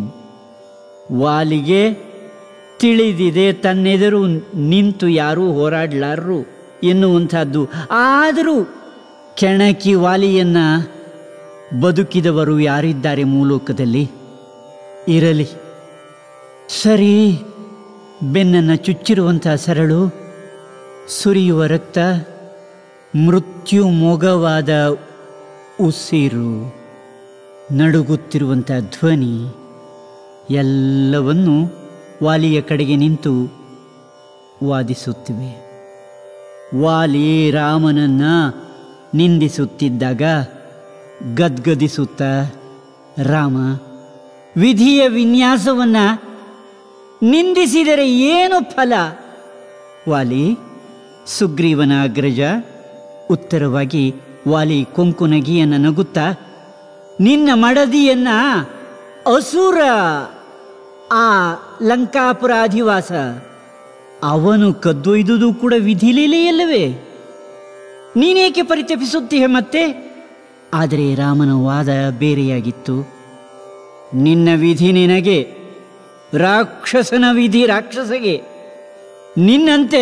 ವಾಲಿಗೆ ತಿಳಿದಿದೆ ತನ್ನೆದುರು ನಿಂತು ಯಾರೂ ಹೋರಾಡಲಾರರು ಎನ್ನುವಂಥದ್ದು ಆದರೂ ಕೆಣಕಿ ವಾಲಿಯನ್ನ ಬದುಕಿದವರು ಯಾರಿದ್ದಾರೆ ಮೂಲೋಕದಲ್ಲಿ ಇರಲಿ ಸರಿ ಬೆನ್ನನ್ನು ಚುಚ್ಚಿರುವಂಥ ಸರಳು ಸುರಿಯುವ ರಕ್ತ ಮೃತ್ಯು ಮೊಗವಾದ ಉಸಿರು ನಡುಗುತ್ತಿರುವಂಥ ಧ್ವನಿ ಎಲ್ಲವನ್ನು ವಾಲಿಯ ಕಡೆಗೆ ನಿಂತು ವಾದಿಸುತ್ತಿವೆ ವಾಲಿ ರಾಮನನ್ನ ನಿಂದಿಸುತ್ತಿದ್ದಾಗ ಗದ್ಗದಿಸುತ್ತ ರಾಮ ವಿಧಿಯ ವಿನ್ಯಾಸವನ್ನು ನಿಂದಿಸಿದರೆ ಏನು ಫಲ ವಾಲಿ ಸುಗ್ರೀವನ ಅಗ್ರಜ ಉತ್ತರವಾಗಿ ವಾಲಿ ಕೊಂಕು ನಗಿಯನ್ನು ನಗುತ್ತಾ ನಿನ್ನ ಮಡದಿಯನ್ನ ಅಸುರ ಆ ಲಂಕಾಪುರ ಅಧಿವಾಸ ಅವನು ಕದ್ದೊಯ್ದುದು ಕೂಡ ವಿಧಿಲೀಲೆಯಲ್ಲವೇ ನೀನೇಕೆ ಪರಿತಪಿಸುತ್ತೀಯ ಮತ್ತೆ ಆದರೆ ರಾಮನ ವಾದ ಬೇರೆಯಾಗಿತ್ತು ನಿನ್ನ ವಿಧಿ ನಿನಗೆ ರಾಕ್ಷಸನ ವಿಧಿ ರಾಕ್ಷಸಗೆ ನಿನ್ನಂತೆ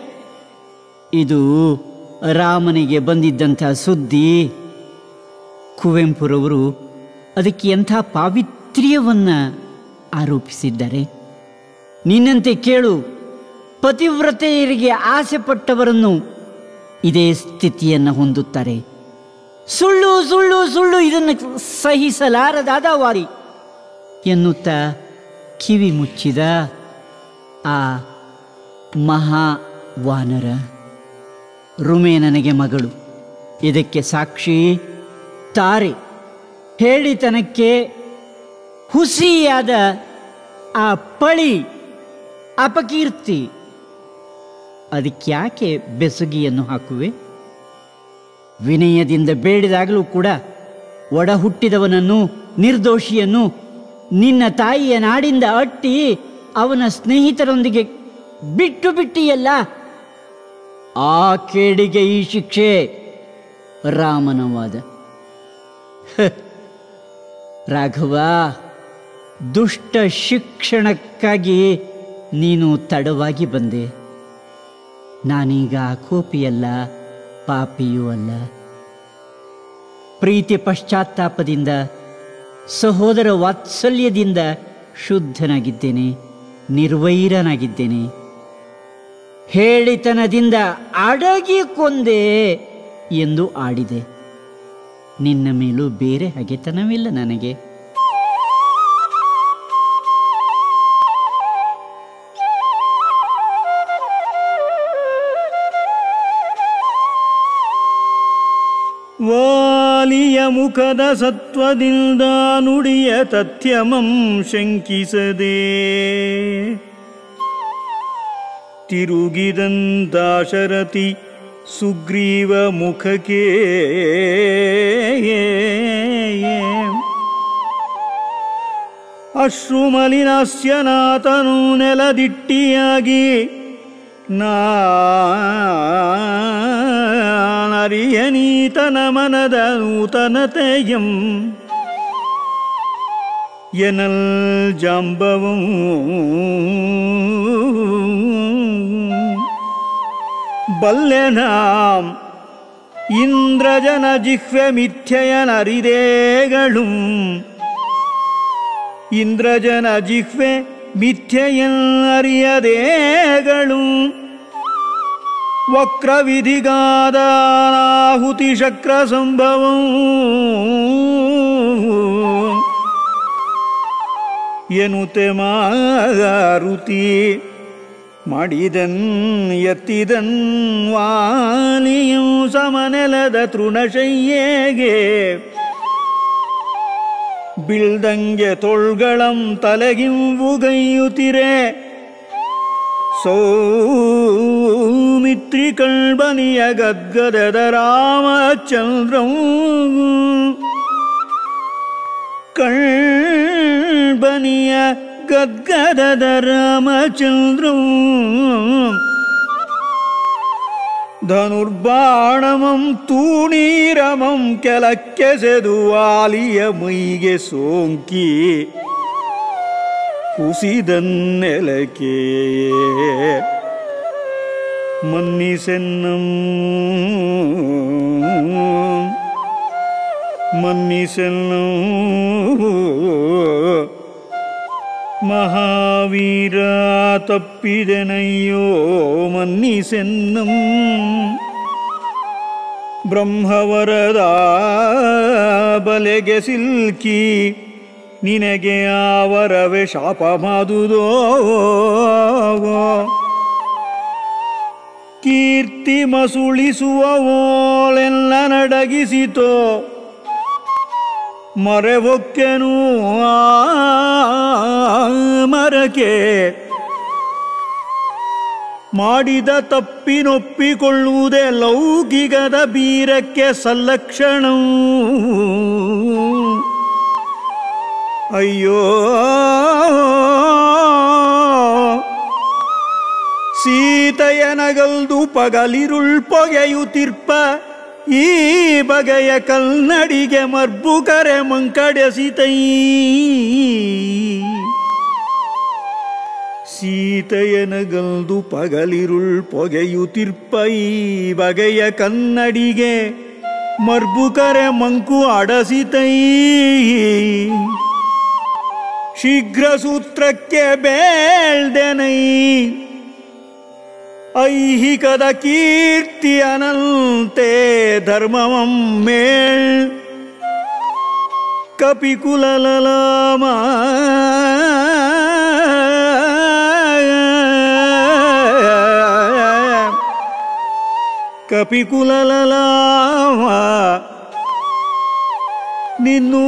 ಇದು ರಾಮನಿಗೆ ಬಂದಿದ್ದಂಥ ಸುದ್ದಿ ಕುವೆಂಪುರವರು ಅದಕ್ಕೆ ಎಂಥ ಪಾವಿತ್ರ್ಯವನ್ನು ಆರೋಪಿಸಿದ್ದಾರೆ ನಿನ್ನಂತೆ ಕೇಳು ಪತಿವ್ರತೆಯರಿಗೆ ಆಸೆ ಪಟ್ಟವರನ್ನು ಇದೇ ಸ್ಥಿತಿಯನ್ನು ಹೊಂದುತ್ತಾರೆ ಸುಳ್ಳು ಸುಳ್ಳು ಸುಳ್ಳು ಇದನ್ನು ಸಹಿಸಲಾರದಾದ ವಾರಿ ಎನ್ನುತ್ತಾ ಕಿವಿ ಮುಚ್ಚಿದ ಆ ಮಹಾ ವಾನರ ರುಮೆ ನನಗೆ ಮಗಳು ಇದಕ್ಕೆ ಸಾಕ್ಷಿ ತಾರೆ ಹೇಳಿತನಕ್ಕೆ ಹುಸಿಯಾದ ಆ ಪಳಿ ಅಪಕೀರ್ತಿ ಅದಕ್ಯಾಕೆ ಬೆಸುಗಿಯನ್ನು ಹಾಕುವೆ ವಿನಯದಿಂದ ಬೇಡಿದಾಗಲೂ ಕೂಡ ಒಡ ಹುಟ್ಟಿದವನನ್ನು ನಿರ್ದೋಷಿಯನ್ನು ನಿನ್ನ ತಾಯಿಯ ನಾಡಿಂದ ಅಟ್ಟಿ ಅವನ ಸ್ನೇಹಿತರೊಂದಿಗೆ ಬಿಟ್ಟು ಬಿಟ್ಟಿಯಲ್ಲ ಆ ಕೇಡಿಗೆ ಈ ಶಿಕ್ಷೆ ರಾಮನವಾದ ಹ. ರಾಘವ ದುಷ್ಟ ಶಿಕ್ಷಣಕ್ಕಾಗಿ ನೀನು ತಡವಾಗಿ ಬಂದೆ ನಾನೀಗ ಕೋಪಿಯಲ್ಲ ಪಾಪಿಯೂ ಅಲ್ಲ ಪ್ರೀತಿ ಪಶ್ಚಾತ್ತಾಪದಿಂದ ಸಹೋದರ ವಾತ್ಸಲ್ಯದಿಂದ ಶುದ್ಧನಾಗಿದ್ದೇನೆ ನಿರ್ವೈರನಾಗಿದ್ದೇನೆ ಹೇಳಿತನದಿಂದ ಅಡಗಿ ಕೊಂದೆ ಎಂದು ಆಡಿದೆ ನಿನ್ನ ಮೇಲೂ ಬೇರೆ ಹಗೆತನವಿಲ್ಲ ನನಗೆ ವಾಲಿಯ ಮುಖದ ಸತ್ವದಿಂದ ನುಡಿಯ ತಥ್ಯಮಂ ಶಂಕಿಸದೆ ತಿರುಗಿದಂದಾಶರಥಿ ಸುಗ್ರೀವ ಮುಖಕ್ಕೆ ಅಶ್ರುಮಲಿನಾಸ್ಯನಾಥನು ನೆಲದಿಟ್ಟಿಯಾಗಿ ನಾರಿಯನೀತನ ಮನದ ನೂತನತೆಯಂ ಎನಲ್ ಜಾಂಬವಂ ಬಲ್ಲೆನಾಂ ಇಂದ್ರಜನ ಜಿಹ್ವೆ ಮಿಥ್ಯಯ ನರಿದೇಗಳು ಇಂದ್ರಜನ ಜಿಹ್ವೆ ಮಿಥ್ಯೆಯನ್ನರಿಯದೇಗಳು ವಕ್ರವಿಧಿಗಾದಾಹುತಿ ಶಕ್ರ ಸಂಭವಂ ಎನುತೆ ಮಾರುತಿ ಮಾಡಿದನ್ ಎತ್ತಿದನ್ ವಾಲಿಯು ಸಮನೆಲದ ತೃಣಶಯ್ಯೆಗೆ ಬಿಳ್ದಂಗೆ ತೊಳ್ಗಳಂ ತಲೆಗಿಂವುಗೈಯುತ್ತಿರೆ ಸೌಮಿತ್ರಿ ಕಳ್ಬನಿಯ ಗದ್ಗದದ ರಾಮಚಂದ್ರಂ ಕಳ್ಬನಿಯ ಗದ್ಗದದ ರಾಮಚಂದ್ರಂ ಧನುರ್ಬಾಣಮಂ ತೂಣೀರಮಂ ಕೆಲಕ್ಕೆಸೆದು ವಾಲಿಯ ಮೈಗೆ ಸೋಂಕಿ ಕುಸಿದನ್ನೆಲಕೆ ಮನ್ನಿಸೆನ್ನಂ ಮನ್ನಿಸೆನ್ನಂ ಮಹಾವೀರ ತಪ್ಪಿದೆನಯ್ಯೋ ಮನ್ನಿಸೆನ್ನಂ ಬ್ರಹ್ಮವರದ ಬಲೆಗೆ ಸಿಲ್ಕಿ ನಿನಗೆ ಅವರವೇ ಶಾಪ ಮಾಡುದೋ ಕೀರ್ತಿ ಮಸುಳಿಸುವ ಓಳೆಲ್ಲ ನಡಗಿಸಿತೋ ಮರೆವೊಕ್ಕೆನು ಆ ಮರಕೆ ಮಾಡಿದ ತಪ್ಪಿನೊಪ್ಪಿಕೊಳ್ಳುವುದೇ ಲೌಕಿಕದ ಬೀರಕ್ಕೆ ಸಲ್ಲಕ್ಷಣವು ಅಯ್ಯೋ ಸೀತೆಯನಗಲ್ದು ಪಗಲಿರುಳ್ ಪೊಗೆಯುತಿರ್ಪ ಈ ಬಗೆಯ ಕಲ್ನಡಿಗೆ ಮರ್ಬು ಕರೆ ಮಂಕಡೆಸಿತೈ ಸೀತೆಯನಗಲ್ದು ಪಗಲಿರುಳ್ ಪೊಗೆಯುತಿರ್ಪ ಈ ಬಗೆಯ ಕನ್ನಡಿಗೆ ಮರ್ಬುಕರೆ ಮಂಕು ಅಡಸಿತೈ ಶೀಘ್ರ ಸೂತ್ರಕ್ಕೆ ಬೇಳ್ದೆನೈ ಐಹಿಕದ ಕೀರ್ತಿ ಅನಂತೆ ಧರ್ಮವಂ ಮೇಳ್ ಕಪಿಕುಲಲಲಾಮ ಕಪಿಕುಲಲಲಾಮ ನಿನ್ನು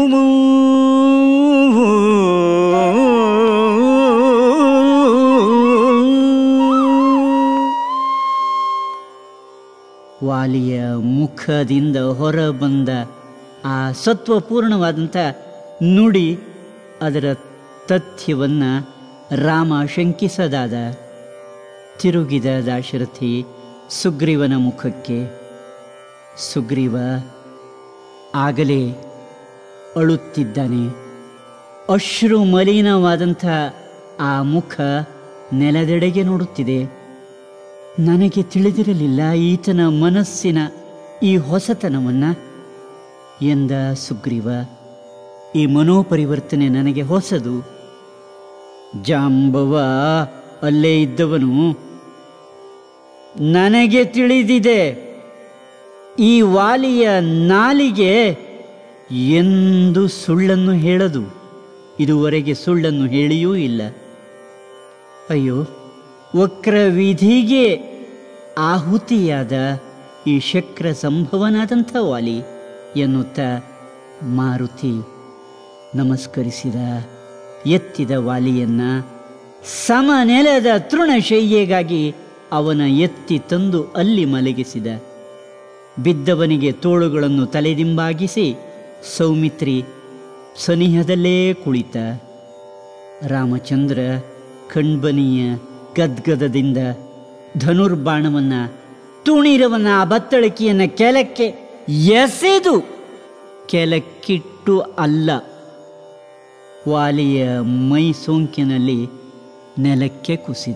ವಾಲಿಯ ಮುಖದಿಂದ ಹೊರಬಂದ ಆ ಸತ್ವಪೂರ್ಣವಾದಂಥ ನುಡಿ ಅದರ ತಥ್ಯವನ್ನು ರಾಮ ಶಂಕಿಸದಾದ ತಿರುಗಿದ ದಾಶರಥಿ ಸುಗ್ರೀವನ ಮುಖಕ್ಕೆ ಸುಗ್ರೀವ ಆಗಲೇ ಅಳುತ್ತಿದ್ದಾನೆ ಅಶ್ರು ಮಲಿನವಾದಂಥ ಆ ಮುಖ ನೆಲದೆಡೆಗೆ ನೋಡುತ್ತಿದೆ ನನಗೆ ತಿಳಿದಿರಲಿಲ್ಲ ಈತನ ಮನಸ್ಸಿನ ಈ ಹೊಸತನವನ್ನು ಎಂದ ಸುಗ್ರೀವ ಈ ಮನೋಪರಿವರ್ತನೆ ನನಗೆ ಹೊಸದು ಜಾಂಬವ ಅಲ್ಲೇ ಇದ್ದವನು ನನಗೆ ತಿಳಿದಿದೆ ಈ ವಾಲಿಯ ನಾಲಿಗೆ ಎಂದು ಸುಳ್ಳನ್ನು ಹೇಳದು ಇದುವರೆಗೆ ಸುಳ್ಳನ್ನು ಹೇಳಿಯೂ ಇಲ್ಲ ಅಯ್ಯೋ ವಕ್ರವಿಧಿಗೆ ಆಹುತಿಯಾದ ಈ ಶಕ್ರ ಸಂಭವನಾದಂಥ ವಾಲಿ ಎನ್ನುತ್ತಾ ಮಾರುತಿ ನಮಸ್ಕರಿಸಿದ ಎತ್ತಿದ ವಾಲಿಯನ್ನ ಸಮನೆಲದ ತೃಣಶಯ್ಯೆಗಾಗಿ ಅವನ ಎತ್ತಿ ತಂದು ಅಲ್ಲಿ ಮಲಗಿಸಿದ ಬಿದ್ದವನಿಗೆ ತೋಳುಗಳನ್ನು ತಲೆದಿಂಬಾಗಿಸಿ ಸೌಮಿತ್ರಿ ಸನಿಹದಲ್ಲೇ ಕುಳಿತ ರಾಮಚಂದ್ರ ಕಣ್ಬನಿಯ ಗದ್ಗದದಿಂದ ಧನುರ್ಬಾಣವನ್ನ ತುಣಿರವನ್ನ ಆ ಬತ್ತಳಿಕೆಯನ್ನು ಕೆಳಕ್ಕೆ ಎಸೆದು ಕೆಳಕ್ಕಿಟ್ಟು ಅಲ್ಲ ವಾಲಿಯ ಮೈ ಸೋಂಕಿನಲ್ಲಿ ನೆಲಕ್ಕೆ ಕುಸಿದ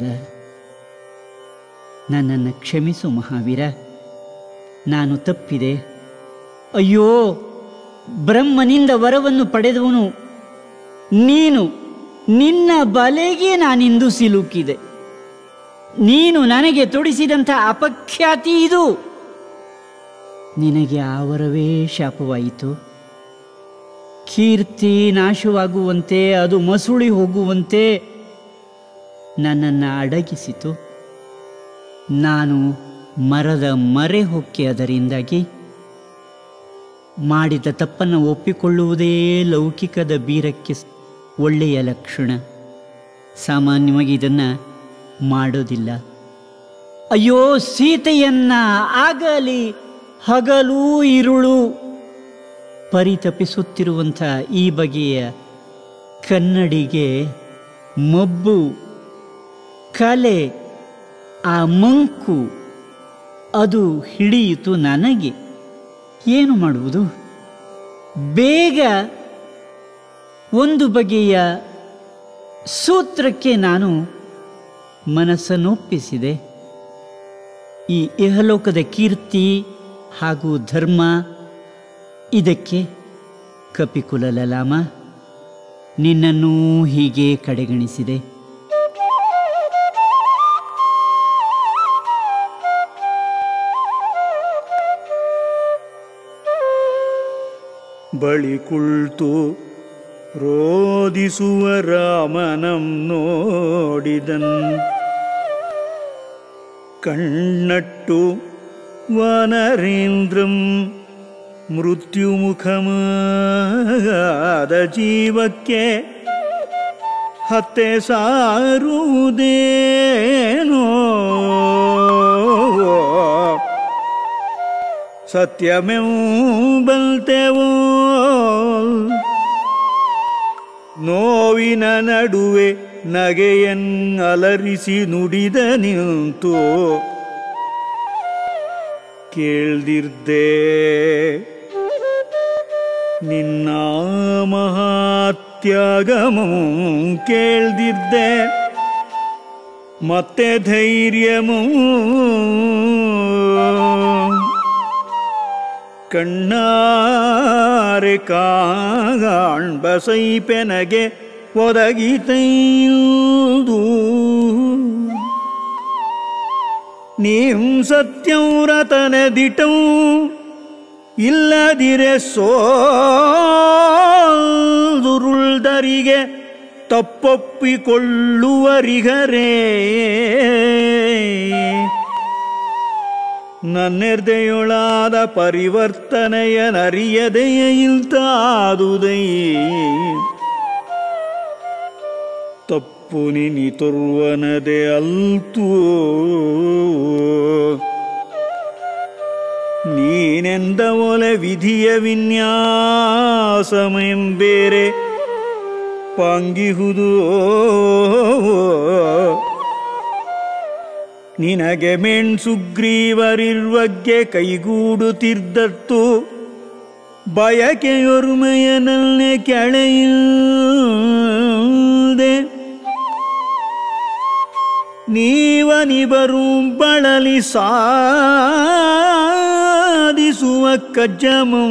ನನ್ನನ್ನು ಕ್ಷಮಿಸು ಮಹಾವೀರ ನಾನು ತಪ್ಪಿದೆ ಅಯ್ಯೋ ಬ್ರಹ್ಮನಿಂದ ವರವನ್ನು ಪಡೆದವನು ನೀನು ನಿನ್ನ ಬಲೆಗೆ ನಾನಿಂದು ಸಿಲುಕಿದೆ ನೀನು ನನಗೆ ತೊಡಿಸಿದಂಥ ಅಪಖ್ಯಾತಿ ಇದು ನಿನಗೆ ಆ ವರವೇ ಶಾಪವಾಯಿತು ಕೀರ್ತಿ ನಾಶವಾಗುವಂತೆ ಅದು ಮಸುಳಿ ಹೋಗುವಂತೆ ನನ್ನನ್ನು ಅಡಗಿಸಿತು ನಾನು ಮರದ ಮರೆ ಹೊಕ್ಕೆ ಅದರಿಂದಾಗಿ ಮಾಡಿದ ತಪ್ಪನ್ನು ಒಪ್ಪಿಕೊಳ್ಳುವುದೇ ಲೌಕಿಕದ ಬೀರಕ್ಕೆ ಸ್- ಒಳ್ಳೆಯ ಲಕ್ಷಣ ಸಾಮಾನ್ಯವಾಗಿ ಇದನ್ನು ಮಾಡೋದಿಲ್ಲ ಅಯ್ಯೋ ಸೀತೆಯನ್ನ ಆಗಲಿ ಹಗಲು ಇರುಳು ಪರಿತಪಿಸುತ್ತಿರುವಂಥ ಈ ಬಗೆಯ ಕನ್ನಡಿಗೆ ಮಬ್ಬು ಕಲೆ ಆ ಮಂಕು ಅದು ಹಿಡಿಯಿತು ನನಗೆ ಏನು ಮಾಡುವುದು ಬೇಗ ಒಂದು ಬಗೆಯ ಸೂತ್ರಕ್ಕೆ ನಾನು ಮನಸ್ಸನ್ನೊಪ್ಪಿಸಿದೆ ಈ ಇಹಲೋಕದ ಕೀರ್ತಿ ಹಾಗೂ ಧರ್ಮ ಇದಕ್ಕೆ ಕಪಿಕುಲ ಲಲಾಮ ನಿನ್ನನ್ನೂ ಹೀಗೆ ಕಡೆಗಣಿಸಿದೆ ಬಳಿ ಕುಳ್ತು ರೋದಿಸುವ ರಾಮನಂ ನೋಡಿದನ್ ಕಣ್ಣಟ್ಟು ವಾನರೇಂದ್ರಂ ಮೃತ್ಯುಮುಖಮಾದ ಜೀವಕ್ಕೆ ಹತ್ತೆ ಸಾರುವುದೇನೋ ಸತ್ಯಮೆಂಬಲ್ತೆವೋ ನೋವಿನ ನಡುವೆ ನಗೆಯನ್ನಲರಿಸಿ ನುಡಿದ ನಿಂತು ಕೇಳ್ದಿರ್ದೆ ನಿನ್ನ ಮಹಾತ್ಯಾಗಮು ಕೇಳ್ದಿದ್ದೆ ಮತ್ತೆ ಧೈರ್ಯಮೂ ಕಣ್ಣಾರೆ ಕಾಣ್ಬಸೈಪೆನಗೆ ಒದಗಿತೈದು ನೀಂ ಸತ್ಯವ್ರತನದಿಟಂ ಇಲ್ಲದಿರೆ ಸೋದುರುಳ್ದರಿಗೆ ತಪ್ಪೊಪ್ಪಿಕೊಳ್ಳುವರಿಗರೇ ನನ್ನೆರ್ದೆಯೊಳಾದ ಪರಿವರ್ತನೆಯ ನರಿಯದೆಯ ಇಲ್ತಾದುದೈ ತಪ್ಪು ನಿನಿ ತೊರ್ವನದೆ ಅಲ್ತೂ ನೀನೆಂದ ಒಲೆ ವಿಧಿಯ ವಿನ್ಯಾಸಮೆಂಬೇರೆ ಪಾಂಗಿಹುದು ನಿನಗೆ ಮೆಣ್ಸುಗ್ರೀವರಿರ್ವಗ್ಗೆ ಕೈಗೂಡುತ್ತಿದ್ದತ್ತು ಬಯಕೆಯೊರ್ಮೆಯನಲ್ಲೆ ಕೆಳೆಯಿಲ್ದೆ ನೀವನಿಬರು ಬಳಲಿ ಸಾಧಿಸುವ ಕಜ್ಜಮಂ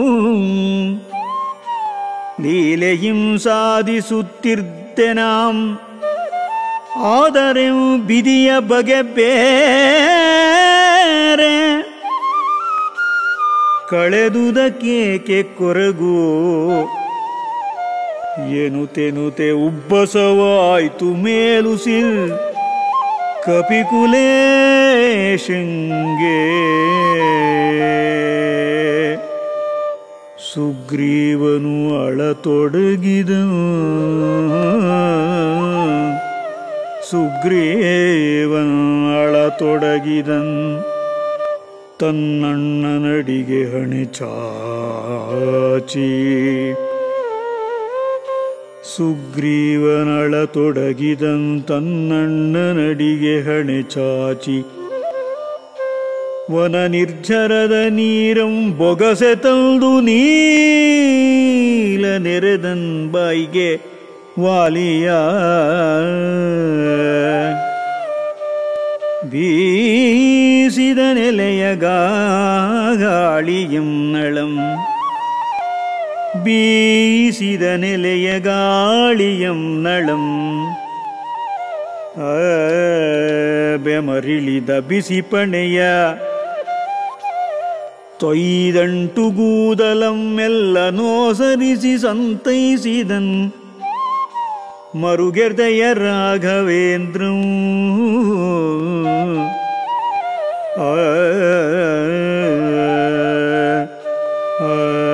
ಲೀಲೆಯಿಂ ಸಾಧಿಸುತ್ತಿರ್ತೆನಾಂ ಆದರೆ ಬಿದಿಯ ಬಗೆ ಬೇರೆ ಕಳೆದುದಕ್ಕೇಕೆ ಕೊರಗು ಎನುತೆನುತೆ ಉಬ್ಬಸವಾಯ್ತು ಮೇಲು ಸಿಲ್ ಕಪಿಕುಲೇಶಂಗೆ ಸುಗ್ರೀವನು ಅಳತೊಡಗಿದ ಸುಗ್ರೀವನ್ ಅಳತೊಡಗಿದನ್ ತನ್ನಣ್ಣನಡಿಗೆ ಹಣೆ ಚಾಚಿ ಸುಗ್ರೀವನಳತೊಡಗಿದನ್ ತನ್ನಣ್ಣನಡಿಗೆ ಹಣೆ ಚಾಚಿ ವನ ನಿರ್ಜರದ ನೀರಂ ಬೊಗಸೆ ತಂದು ನೀಲ ನೆರೆದನ್ ಬಾಯಿಗೆ ವಾಲಿಯ ಬೀಸಿದ ನೆಲೆಯ ಗಾಳಿಯಂ ನಳಂ ಬೀಸಿದ ನೆಲೆಯ ಗಾಳಿಯಂ ನಳಂ ಆ, ಬೆಮರಿಳಿದ ಬಿಸಿಪಣೆಯ ತೊಯ್ದಂಟು ಗೂದಲಂ ಎಲ್ಲ ನೋಸರಿಸಿ ಸಂತೈಸಿದನ್ ಮರುಗೆರ್ದೆಯ ರಾಘವೇಂದ್ರಂ ಆ, ಆ,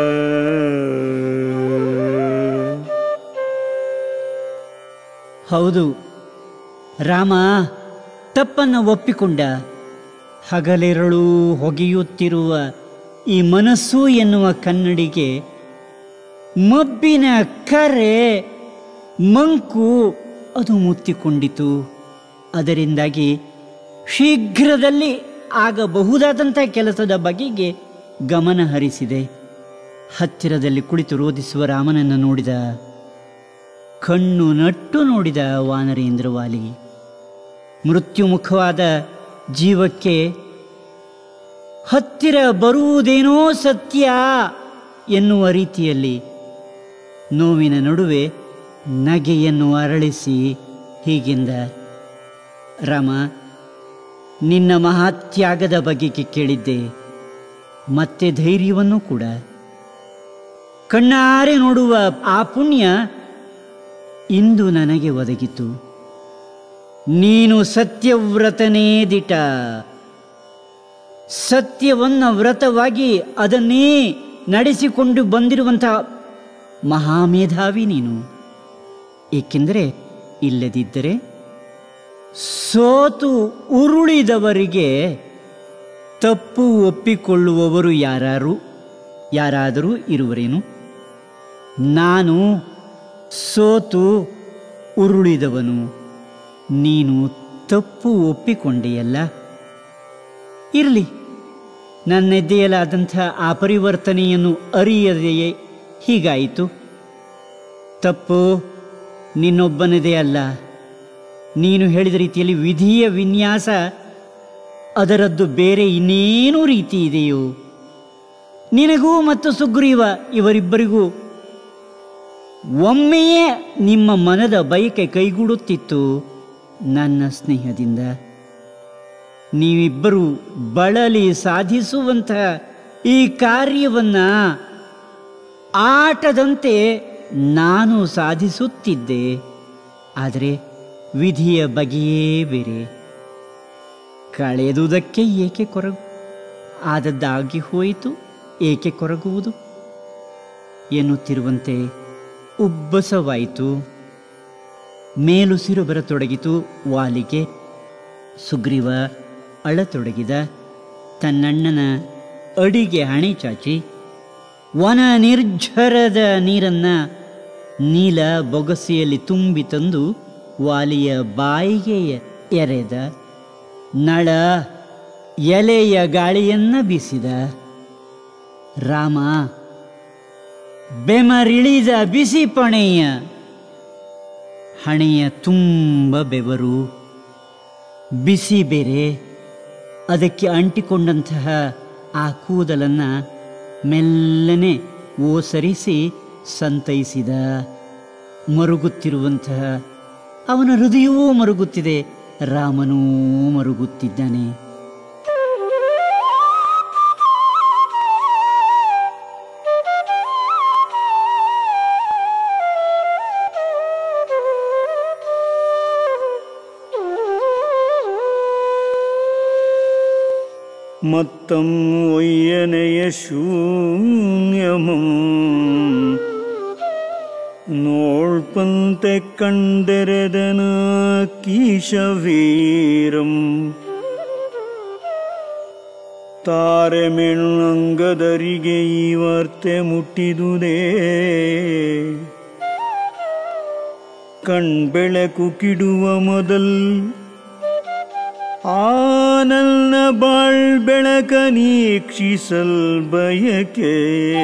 ಹೌದು ರಾಮ ತಪ್ಪನ್ನು ಒಪ್ಪಿಕೊಂಡ ಹಗಲಿರಳು ಹೊಗೆಯುತ್ತಿರುವ ಈ ಮನಸ್ಸು ಎನ್ನುವ ಕನ್ನಡಿಗೆ ಮಬ್ಬಿನ ಕರೆ ಮಂಕು ಅದು ಮುತ್ತಿಕೊಂಡಿತು ಅದರಿಂದಾಗಿ ಶೀಘ್ರದಲ್ಲಿ ಆಗಬಹುದಾದಂಥ ಕೆಲಸದ ಬಗೆಗೆ ಗಮನ ಹರಿಸಿದೆ ಹತ್ತಿರದಲ್ಲಿ ಕುಳಿತು ರೋಧಿಸುವ ರಾಮನನ್ನು ನೋಡಿದ ಕಣ್ಣು ನಟ್ಟು ನೋಡಿದ ವಾನರೇಂದ್ರವಾಲಿ ಮೃತ್ಯುಮುಖವಾದ ಜೀವಕ್ಕೆ ಹತ್ತಿರ ಬರುವುದೇನೋ ಸತ್ಯ ಎನ್ನುವ ರೀತಿಯಲ್ಲಿ ನೋವಿನ ನಡುವೆ ನಗೆಯನ್ನು ಅರಳಿಸಿ ಹೀಗೆಂದ ರಾಮ ನಿನ್ನ ಮಹಾತ್ಯಾಗದ ಬಗೆಗೆ ಕೇಳಿದ್ದೆ ಮತ್ತೆ ಧೈರ್ಯವನ್ನು ಕೂಡ ಕಣ್ಣಾರೆ ನೋಡುವ ಆ ಪುಣ್ಯ ಇಂದು ನನಗೆ ಒದಗಿತು ನೀನು ಸತ್ಯವ್ರತನೇ ದಿಟ ಸತ್ಯವನ್ನ ವ್ರತವಾಗಿ ಅದನ್ನೇ ನಡೆಸಿಕೊಂಡು ಬಂದಿರುವಂತಹ ಮಹಾಮೇಧಾವಿ ನೀನು ಏಕೆಂದರೆ ಇಲ್ಲದಿದ್ದರೆ ಸೋತು ಉರುಳಿದವರಿಗೆ ತಪ್ಪು ಒಪ್ಪಿಕೊಳ್ಳುವವರು ಯಾರಾರು ಯಾರಾದರೂ ಇರುವರೇನು ನಾನು ಸೋತು ಉರುಳಿದವನು ನೀನು ತಪ್ಪು ಒಪ್ಪಿಕೊಂಡೆಯಲ್ಲ ಇರಲಿ ನನ್ನೆದೆಯಲಾದಂಥ ಆ ಪರಿವರ್ತನೆಯನ್ನು ಅರಿಯದೆಯೇ ಹೀಗಾಯಿತು ತಪ್ಪು ನಿನ್ನೊಬ್ಬನದೇ ಅಲ್ಲ ನೀನು ಹೇಳಿದ ರೀತಿಯಲ್ಲಿ ವಿಧಿಯ ವಿನ್ಯಾಸ ಅದರದ್ದು ಬೇರೆ ಇನ್ನೇನೂ ರೀತಿ ಇದೆಯೋ ನಿನಗೂ ಮತ್ತು ಸುಗ್ರೀವ ಇವರಿಬ್ಬರಿಗೂ ಒಮ್ಮೆಯೇ ನಿಮ್ಮ ಮನದ ಬಯಕೆ ಕೈಗೂಡುತ್ತಿತ್ತು ನನ್ನ ಸ್ನೇಹದಿಂದ ನೀವಿಬ್ಬರು ಬಳಲಿ ಸಾಧಿಸುವಂತಹ ಈ ಕಾರ್ಯವನ್ನ ಆಟದಂತೆ ನಾನು ಸಾಧಿಸುತ್ತಿದ್ದೆ ಆದರೆ ವಿಧಿಯ ಬಗೆಯೇ ಬೇರೆ ಕಳೆದುದಕ್ಕೆ ಏಕೆ ಕೊರಗು ಆದದ್ದಾಗಿ ಹೋಯಿತು ಏಕೆ ಕೊರಗುವುದು ಎನ್ನುತ್ತಿರುವಂತೆ ಉಬ್ಬಸವಾಯಿತು ಮೇಲುಸಿರು ಬರತೊಡಗಿತು ವಾಲಿಗೆ ಸುಗ್ರೀವ ಅಳತೊಡಗಿದ ತನ್ನಣ್ಣನ ಅಡಿಗೆ ಹಣೆ ಚಾಚಿ ವನ ನಿರ್ಝರದ ನೀರನ್ನ ನೀಲ ಬೊಗಸೆಯಲ್ಲಿ ತುಂಬಿ ತಂದು ವಾಲಿಯ ಬಾಯಿಗೆ ಎ- ಎರೆದ ನಳ ಎಲೆಯ ಗಾಳಿಯನ್ನ ಬೀಸಿದ ರಾಮ ಬೆಮರಿಳಿದ ಬಿಸಿ ಪಣೆಯ ಹಣೆಯ ತುಂಬ ಬೆವರು ಬಿಸಿ ಬೇರೆ ಅದಕ್ಕೆ ಅಂಟಿಕೊಂಡಂತಹ ಆ ಕೂದಲನ್ನು ಮೆಲ್ಲನೆ ಓಸರಿಸಿ ಸಂತೈಸಿದ ಮರುಗುತ್ತಿರುವಂತಹ ಅವನ ಹೃದಯವೂ ಮರುಗುತ್ತಿದೆ ರಾಮನೂ ಮರುಗುತ್ತಿದ್ದಾನೆ മത്തം ഒയ്യനയ ശൂന്യമം നോൾപ്പന്തെ കണ്ടെരതന കീശവീരം ತಾರೆಮೆಣ್ಣಂಗದರಿಗೆ ಈ ವಾರ್ತೆ ಮುಟ್ಟಿದುದೇ ಕಣ್ಬೆಳಕು ಕಿಡುವ ಮೊದಲ್ ಆ ನನ್ನ ಬಾಳ್ ಬೆಳಕ ನೀಕ್ಷಿಸಲ್ ಬಯಕೆ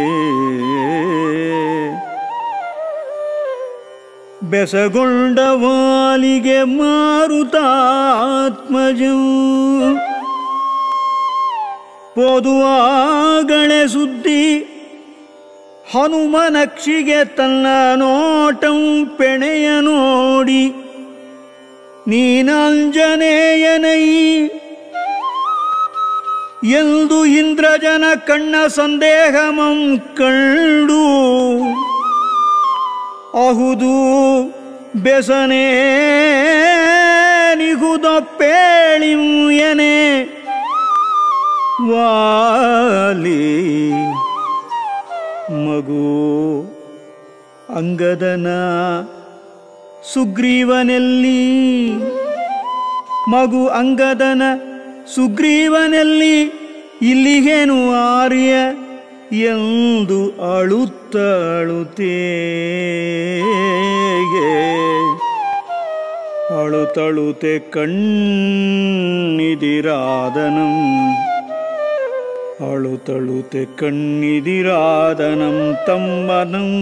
ಬೆಸಗೊಂಡ ವಾಲಿಗೆ ಮಾರುತಾತ್ಮಜಂ ಪೋದುವಾಗಳೆ ಸುದ್ದಿ ಹನುಮನಕ್ಷಿಗೆ ತನ್ನ ನೋಟಂ ಪೆಣೆಯ ನೋಡಿ ನೀನಾಂಜನೇಯನೈ ಎಂದು ಇಂದ್ರಜನ ಕಣ್ಣ ಸಂದೇಹಮಂ ಕಂಡು ಅಹುದು ಬೆಸನೇ ನಿಗುದ ಪೇಳಿಂ ಎನೆ ವಾಲಿ ಮಗು ಅಂಗದನ ಸುಗ್ರೀವನೆಲ್ಲಿ ಮಗು ಅಂಗದನ ಸುಗ್ರೀವನೆಲ್ಲಿ ಇಲ್ಲಿಗೇನು ಆರ್ಯ ಎಂದು ಅಳುತ್ತ ಅಳುತ್ತೇಗೆ ಅಳುತ್ತಳುತೆ ಕಣ್ಣಿದಿರಾದನಂ ಅಳುತ್ತಳುತೆ ಕಣ್ಣಿದಿರಾದನಂ ತಮ್ಮನಂ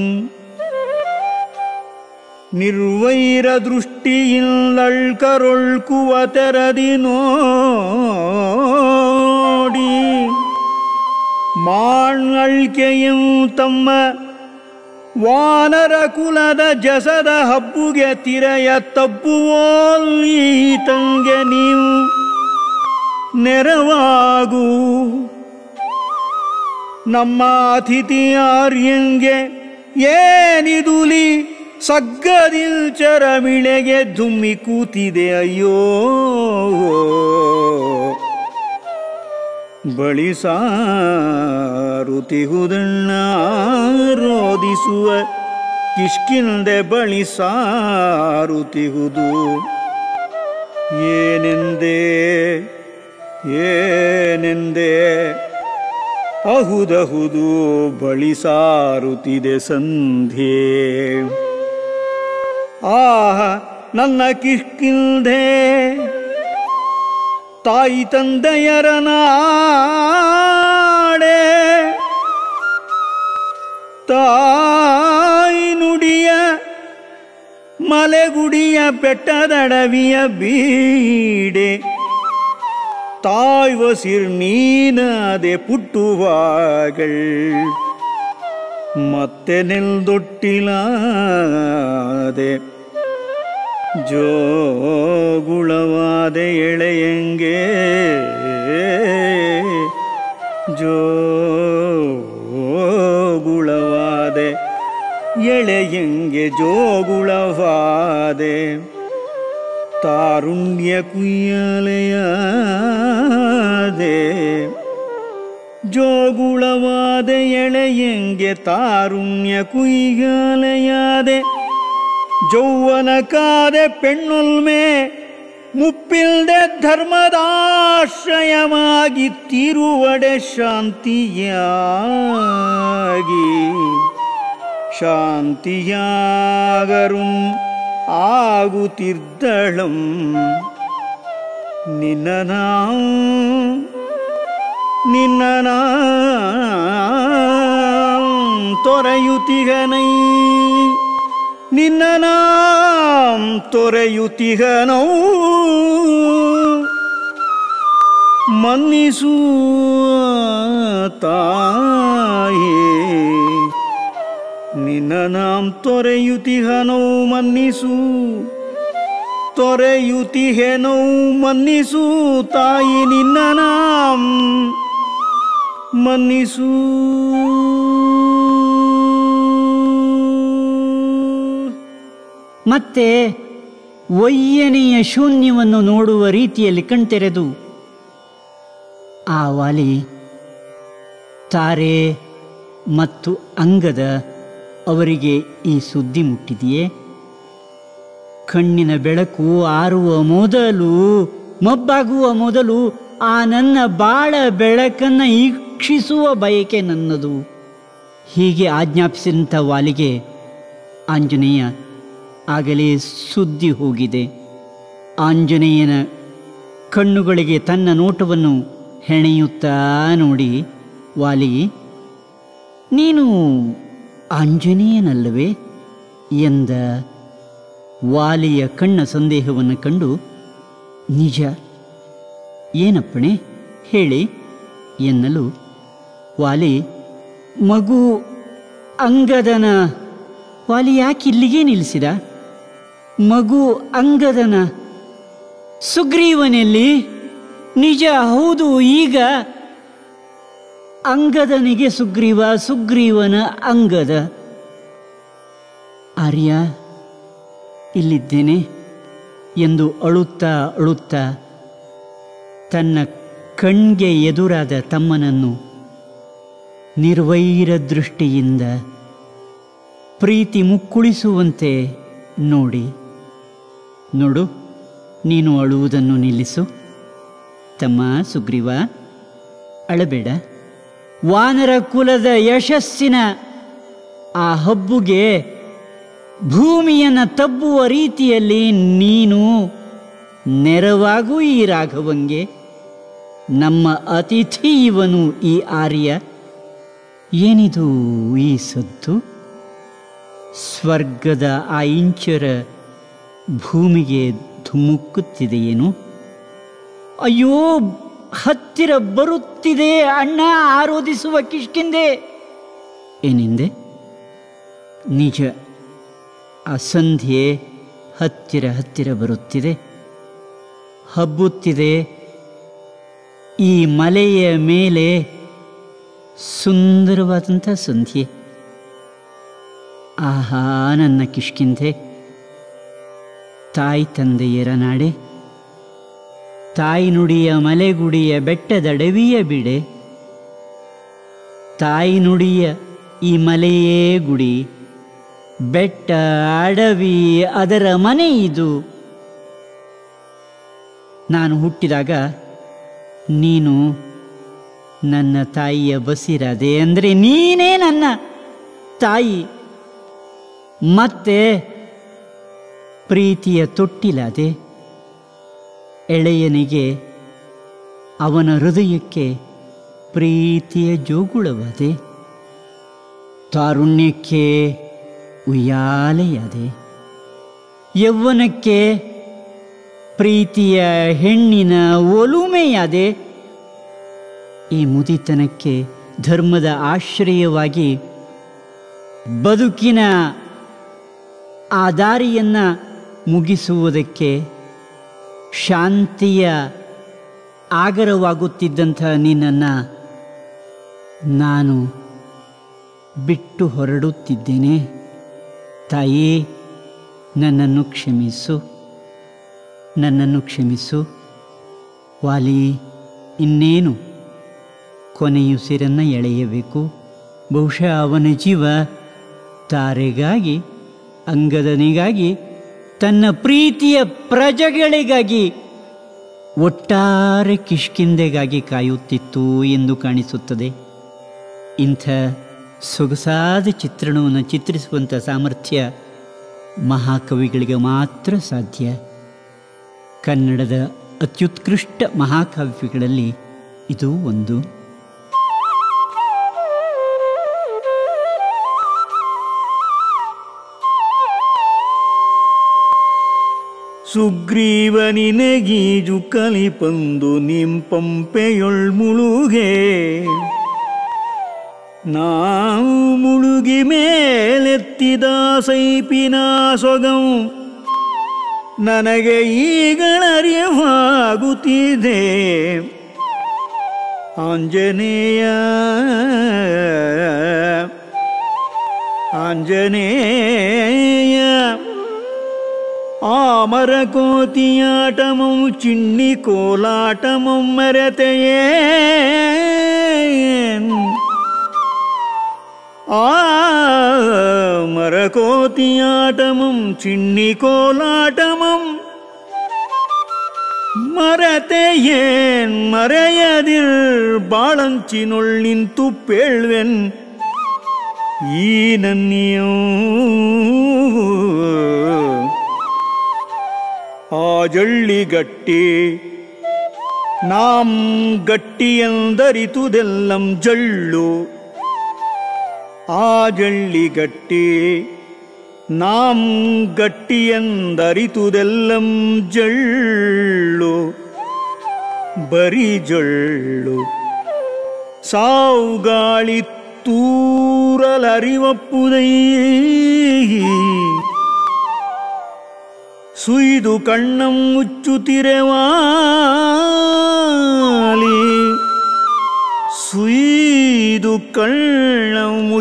ನಿರ್ವೈರ ದೃಷ್ಟಿಯಿಲ್ಲಳ್ಕರೊಳ್ಕುವ ತೆರದಿ ನೋಡಿ ಮಾಳ್ಕೆಯಂ ತಮ್ಮ ವಾನರ ಕುಲದ ಜಸದ ಹಬ್ಬುಗೆ ತಿರೆಯ ತಬ್ಬುವೋಲ್ಲಿ ತಂಗೆ ನೀವು ನೆರವಾಗು ನಮ್ಮ ಅತಿಥಿ ಆರ್ಯಂಗೆ ಏನಿದುಲಿ ಸಗ್ಗದಿಲ್ ಚರಮಿಳೆಗೆ ದುಮ್ಮಿ ಕೂತಿದೆ ಅಯ್ಯೋ ಬಳಿ ಸಾರುತಿಹುದಣ್ಣ ರೋದಿಸುವ ಕಿಷ್ಕಿಂದೆ ಬಳಿ ಸಾರುತಿಹುದು ಏನೆಂದೇ ಏನೆಂದೇ ಅಹುದಹುದು ಬಳಿ ಸಾರುತ್ತಿದೆ ಸಂಧ್ಯೆ ಆಹ ನನ್ನ ಕಿಷ್ಕಿಂದೆ ತಾಯಿ ತಂದೆಯರ ನಾಡೆ ತಾಯಿ ನುಡಿಯ ಮಲೆಗುಡಿಯ ಬೆಟ್ಟದಡವಿಯ ಬೀಡೆ ತಾಯ್ವ ಸಿರ್ನೀನದೆ ಪುಟ್ಟುವಾಗಳ್ ಮತ್ತೆ ನೆಲ್ದೊಟ್ಟಿಲಾದೆ ಜೋಗುಳವಾದೆ ಎಳೆಯಂಗೆ ಜೋಗುಳವಾದೆ ಎಳೆಯಂಗೆ ಜೋಗುಳವಾದೆ ತಾರುಣ್ಯ ಕುಯ್ಯಲೆಯಾದೆ ಜೋಗುಳವಾದೆ ಎಳೆಯಂಗೆ ತಾರುಣ್ಯ ಕುಯ್ಯಲೆಯಾದೆ ಜೌವನ ಕಾದೆ ಪೆಣ್ಣುಲ್ಮೆ ಮುಪ್ಪಿಲ್ದೆ ಧರ್ಮದಾಶ್ರಯವಾಗಿ ತಿರುವಡೆ ಶಾಂತಿಯಾಗಿ ಶಾಂತಿಯಾಗರುಂ ಆಗುತ್ತಿದ್ದಳಂ ನಿನ್ನ ನಾವು ನಿನ್ನ ತೊರೆಯುತಿಗನೈ ನಿನ್ನ ನಾಂ ತೊರೆಯುತಿಗನೌ ಮನ್ನಿಸು ತಾಯೇ ನಿನ್ನ ನಾಂ ತೊರೆಯುತಿಹನೌ ಮನ್ನಿಸು ತೊರೆಯುತಿಹೆನೌ ಮನ್ನಿಸು ತಾಯಿ ನಿನ್ನ ನಾಂ ಮನ್ನಿಸು ಮತ್ತೆ ಒಯ್ಯನೆಯ ಶೂನ್ಯವನ್ನು ನೋಡುವ ರೀತಿಯಲ್ಲಿ ಕಣ್ತೆರೆದು ಆ ವಾಲಿ ತಾರೆ ಮತ್ತು ಅಂಗದ ಅವರಿಗೆ ಈ ಸುದ್ದಿ ಮುಟ್ಟಿದೆಯೇ ಕಣ್ಣಿನ ಬೆಳಕು ಆರುವ ಮೊದಲು ಮಬ್ಬಾಗುವ ಮೊದಲು ಆ ನನ್ನ ಬಾಳ ಬೆಳಕನ್ನು ಈಕ್ಷಿಸುವ ಬಯಕೆ ನನ್ನದು ಹೀಗೆ ಆಜ್ಞಾಪಿಸಿದಂಥ ವಾಲಿಗೆ ಆಂಜನೇಯ ಆಗಲೇ ಸುದ್ದಿ ಹೋಗಿದೆ ಆಂಜನೇಯನ ಕಣ್ಣುಗಳಿಗೆ ತನ್ನ ನೋಟವನ್ನು ಹೆಣೆಯುತ್ತಾ ನೋಡಿ ವಾಲಿ ನೀನು ಆಂಜನೇಯನಲ್ಲವೇ ಎಂದ ವಾಲಿಯ ಕಣ್ಣ ಸಂದೇಹವನ್ನು ಕಂಡು ನಿಜ ಏನಪ್ಪಣೆ ಹೇಳಿ ಎನ್ನಲು ವಾಲಿ ಮಗು ಅಂಗದನ ವಾಲಿ ಯಾಕೆ ಇಲ್ಲಿಗೆ ನಿಲ್ಲಿಸಿದ ಮಗು ಅಂಗದನ ಸುಗ್ರೀವನಲ್ಲಿ ನಿಜ ಹೌದು ಈಗ ಅಂಗದನಿಗೆ ಸುಗ್ರೀವ ಸುಗ್ರೀವನ ಅಂಗದ ಆರ್ಯ ಇಲ್ಲಿದ್ದೇನೆ ಎಂದು ಅಳುತ್ತಾ ಅಳುತ್ತಾ ತನ್ನ ಕಣ್ಗೆ ಎದುರಾದ ತಮ್ಮನನ್ನು ನಿರ್ವೈರ ದೃಷ್ಟಿಯಿಂದ ಪ್ರೀತಿ ಮುಕ್ಕುಳಿಸುವಂತೆ ನೋಡಿ ನೋಡು ನೀನು ಅಳುವುದನ್ನು ನಿಲ್ಲಿಸು ತಮ್ಮ ಸುಗ್ರೀವ ಅಳಬೇಡ ವಾನರ ಕುಲದ ಯಶಸ್ಸಿನ ಆ ಹಬ್ಬುಗೆ ಭೂಮಿಯನ್ನು ತಬ್ಬುವ ರೀತಿಯಲ್ಲಿ ನೀನು ನೆರವಾಗೂ ಈ ರಾಘವಂಗೆ ನಮ್ಮ ಅತಿಥಿ ಇವನು ಈ ಆರ್ಯ ಏನಿದು ಈ ಸದ್ದು ಸ್ವರ್ಗದ ಆ ಇಂಚರ ಭೂಮಿಗೆ ಧುಮುಕ್ಕುತ್ತಿದೆಯೇನು ಅಯ್ಯೋ ಹತ್ತಿರ ಬರುತ್ತಿದೆ ಅಣ್ಣ ಆರೋಧಿಸುವ ಕಿಷ್ಕಿಂದೆ ಏನೆಂದೆ ನಿಜ ಅಸಂಧ್ಯೆ ಹತ್ತಿರ ಹತ್ತಿರ ಬರುತ್ತಿದೆ ಹಬ್ಬುತ್ತಿದೆ ಈ ಮಲೆಯ ಮೇಲೆ ಸುಂದರವಾದಂಥ ಸಂಧ್ಯೆ ಆಹಾ ನನ್ನ ಕಿಷ್ಕಿಂದೆ ತಾಯಿ ತಂದೆಯರ ನಾಡೆ ತಾಯಿ ನುಡಿಯ ಮಲೆಗುಡಿಯ ಬೆಟ್ಟದಡವಿಯ ಬಿಡೆ ತಾಯಿ ನುಡಿಯ ಈ ಮಲೆಯೇ ಗುಡಿ ಬೆಟ್ಟ ಅಡವಿ ಅದರ ಮನೆ ಇದು ನಾನು ಹುಟ್ಟಿದಾಗ ನೀನು ನನ್ನ ತಾಯಿಯ ಬಸಿರದೆ ಅಂದರೆ ನೀನೇ ನನ್ನ ತಾಯಿ ಮತ್ತೆ ಪ್ರೀತಿಯ ತೊಟ್ಟಿಲದೆ ಎಳೆಯನಿಗೆ ಅವನ ಹೃದಯಕ್ಕೆ ಪ್ರೀತಿಯ ಜೋಗುಳವದೆ ತಾರುಣ್ಯಕ್ಕೆ ಉಯ್ಯಾಲೆಯದೆ ಯೌವನಕ್ಕೆ ಪ್ರೀತಿಯ ಹೆಣ್ಣಿನ ಒಲುಮೆಯಾದೆ ಈ ಮುದಿತನಕ್ಕೆ ಧರ್ಮದ ಆಶ್ರಯವಾಗಿ ಬದುಕಿನ ಆ ದಾರಿಯನ್ನು ಮುಗಿಸುವುದಕ್ಕೆ ಶಾಂತಿಯ ಆಗರವಾಗುತ್ತಿದ್ದಂಥ ನಿನ್ನನ್ನು ನಾನು ಬಿಟ್ಟು ಹೊರಡುತ್ತಿದ್ದೇನೆ ತಾಯಿ ನನ್ನನ್ನು ಕ್ಷಮಿಸು ನನ್ನನ್ನು ಕ್ಷಮಿಸು ವಾಲಿ ಇನ್ನೇನು ಕೊನೆಯುಸಿರನ್ನು ಎಳೆಯಬೇಕು ಬಹುಶಃ ಅವನ ಜೀವ ತಾರೆಗಾಗಿ ಅಂಗದನಿಗಾಗಿ ತನ್ನ ಪ್ರೀತಿಯ ಪ್ರಜೆಗಳಿಗಾಗಿ ಒಟ್ಟಾರೆ ಕಿಷ್ಕಿಂದೆಗಾಗಿ ಕಾಯುತ್ತಿತ್ತು ಎಂದು ಕಾಣಿಸುತ್ತದೆ ಇಂಥ ಸೊಗಸಾದ ಚಿತ್ರಣವನ್ನು ಚಿತ್ರಿಸುವಂಥ ಸಾಮರ್ಥ್ಯ ಮಹಾಕವಿಗಳಿಗೆ ಮಾತ್ರ ಸಾಧ್ಯ ಕನ್ನಡದ ಅತ್ಯುತ್ಕೃಷ್ಟ ಮಹಾಕಾವ್ಯಗಳಲ್ಲಿ ಇದು ಒಂದು ಸುಗ್ರೀವನಿನಗೀಜು ಕಲಿಪಂದು ನಿಂಪಂಪೆಯೊಳ್ ಮುಳುಗೆ ನಾವು ಮುಳುಗಿ ಮೇಲೆತ್ತಿದ ಸೈಪಿನ ಸೊಗಂ ನನಗೆ ಈಗಳರಿವಾಗುತ್ತಿದೆ ಆಂಜನೇಯ ಆಂಜನೇಯ ಆಮರ ಕೋತಿಯಾಟಮಂ ಚಿಣ್ಣಿ ಕೋಲಾಟಮಂ ಮರೆತೆಯೇ ஆமர கோத்தியாட்டமும் சின்னி கோலாட்டமும் மரத்தையேன் மறையதில் ಬಾಳಂಚಿನೊಳ್ ನಿಂತು ಪೇಳ್ವೆನ್ ಈ ನನ್ನಿಯೂ ಆ ಜಳ್ಳಿಗಟ್ಟಿ ನಾಂ ಗಟ್ಟಿಯಂದರಿತುದೆಲ್ಲಂ ಜಳ್ಳು ಆ ಜಳ್ಳಿಗಟ್ಟಿ ನಾಂ ಗಟ್ಟಿಯಂದರಿತುದೆಲ್ಲಂ ಜಳ್ಳು ಬರಿ ಜಳ್ಳು ಸಾವುಗಾಳಿ ತೂರಲರಿವಪ್ಪುದೈ ಸುಯ್ದು ಕಣ್ಣಂ ಮುಚ್ಚುತ್ತಿರೆವಾಲಿ ಸುಯ್ದು ಕಣ್ಣ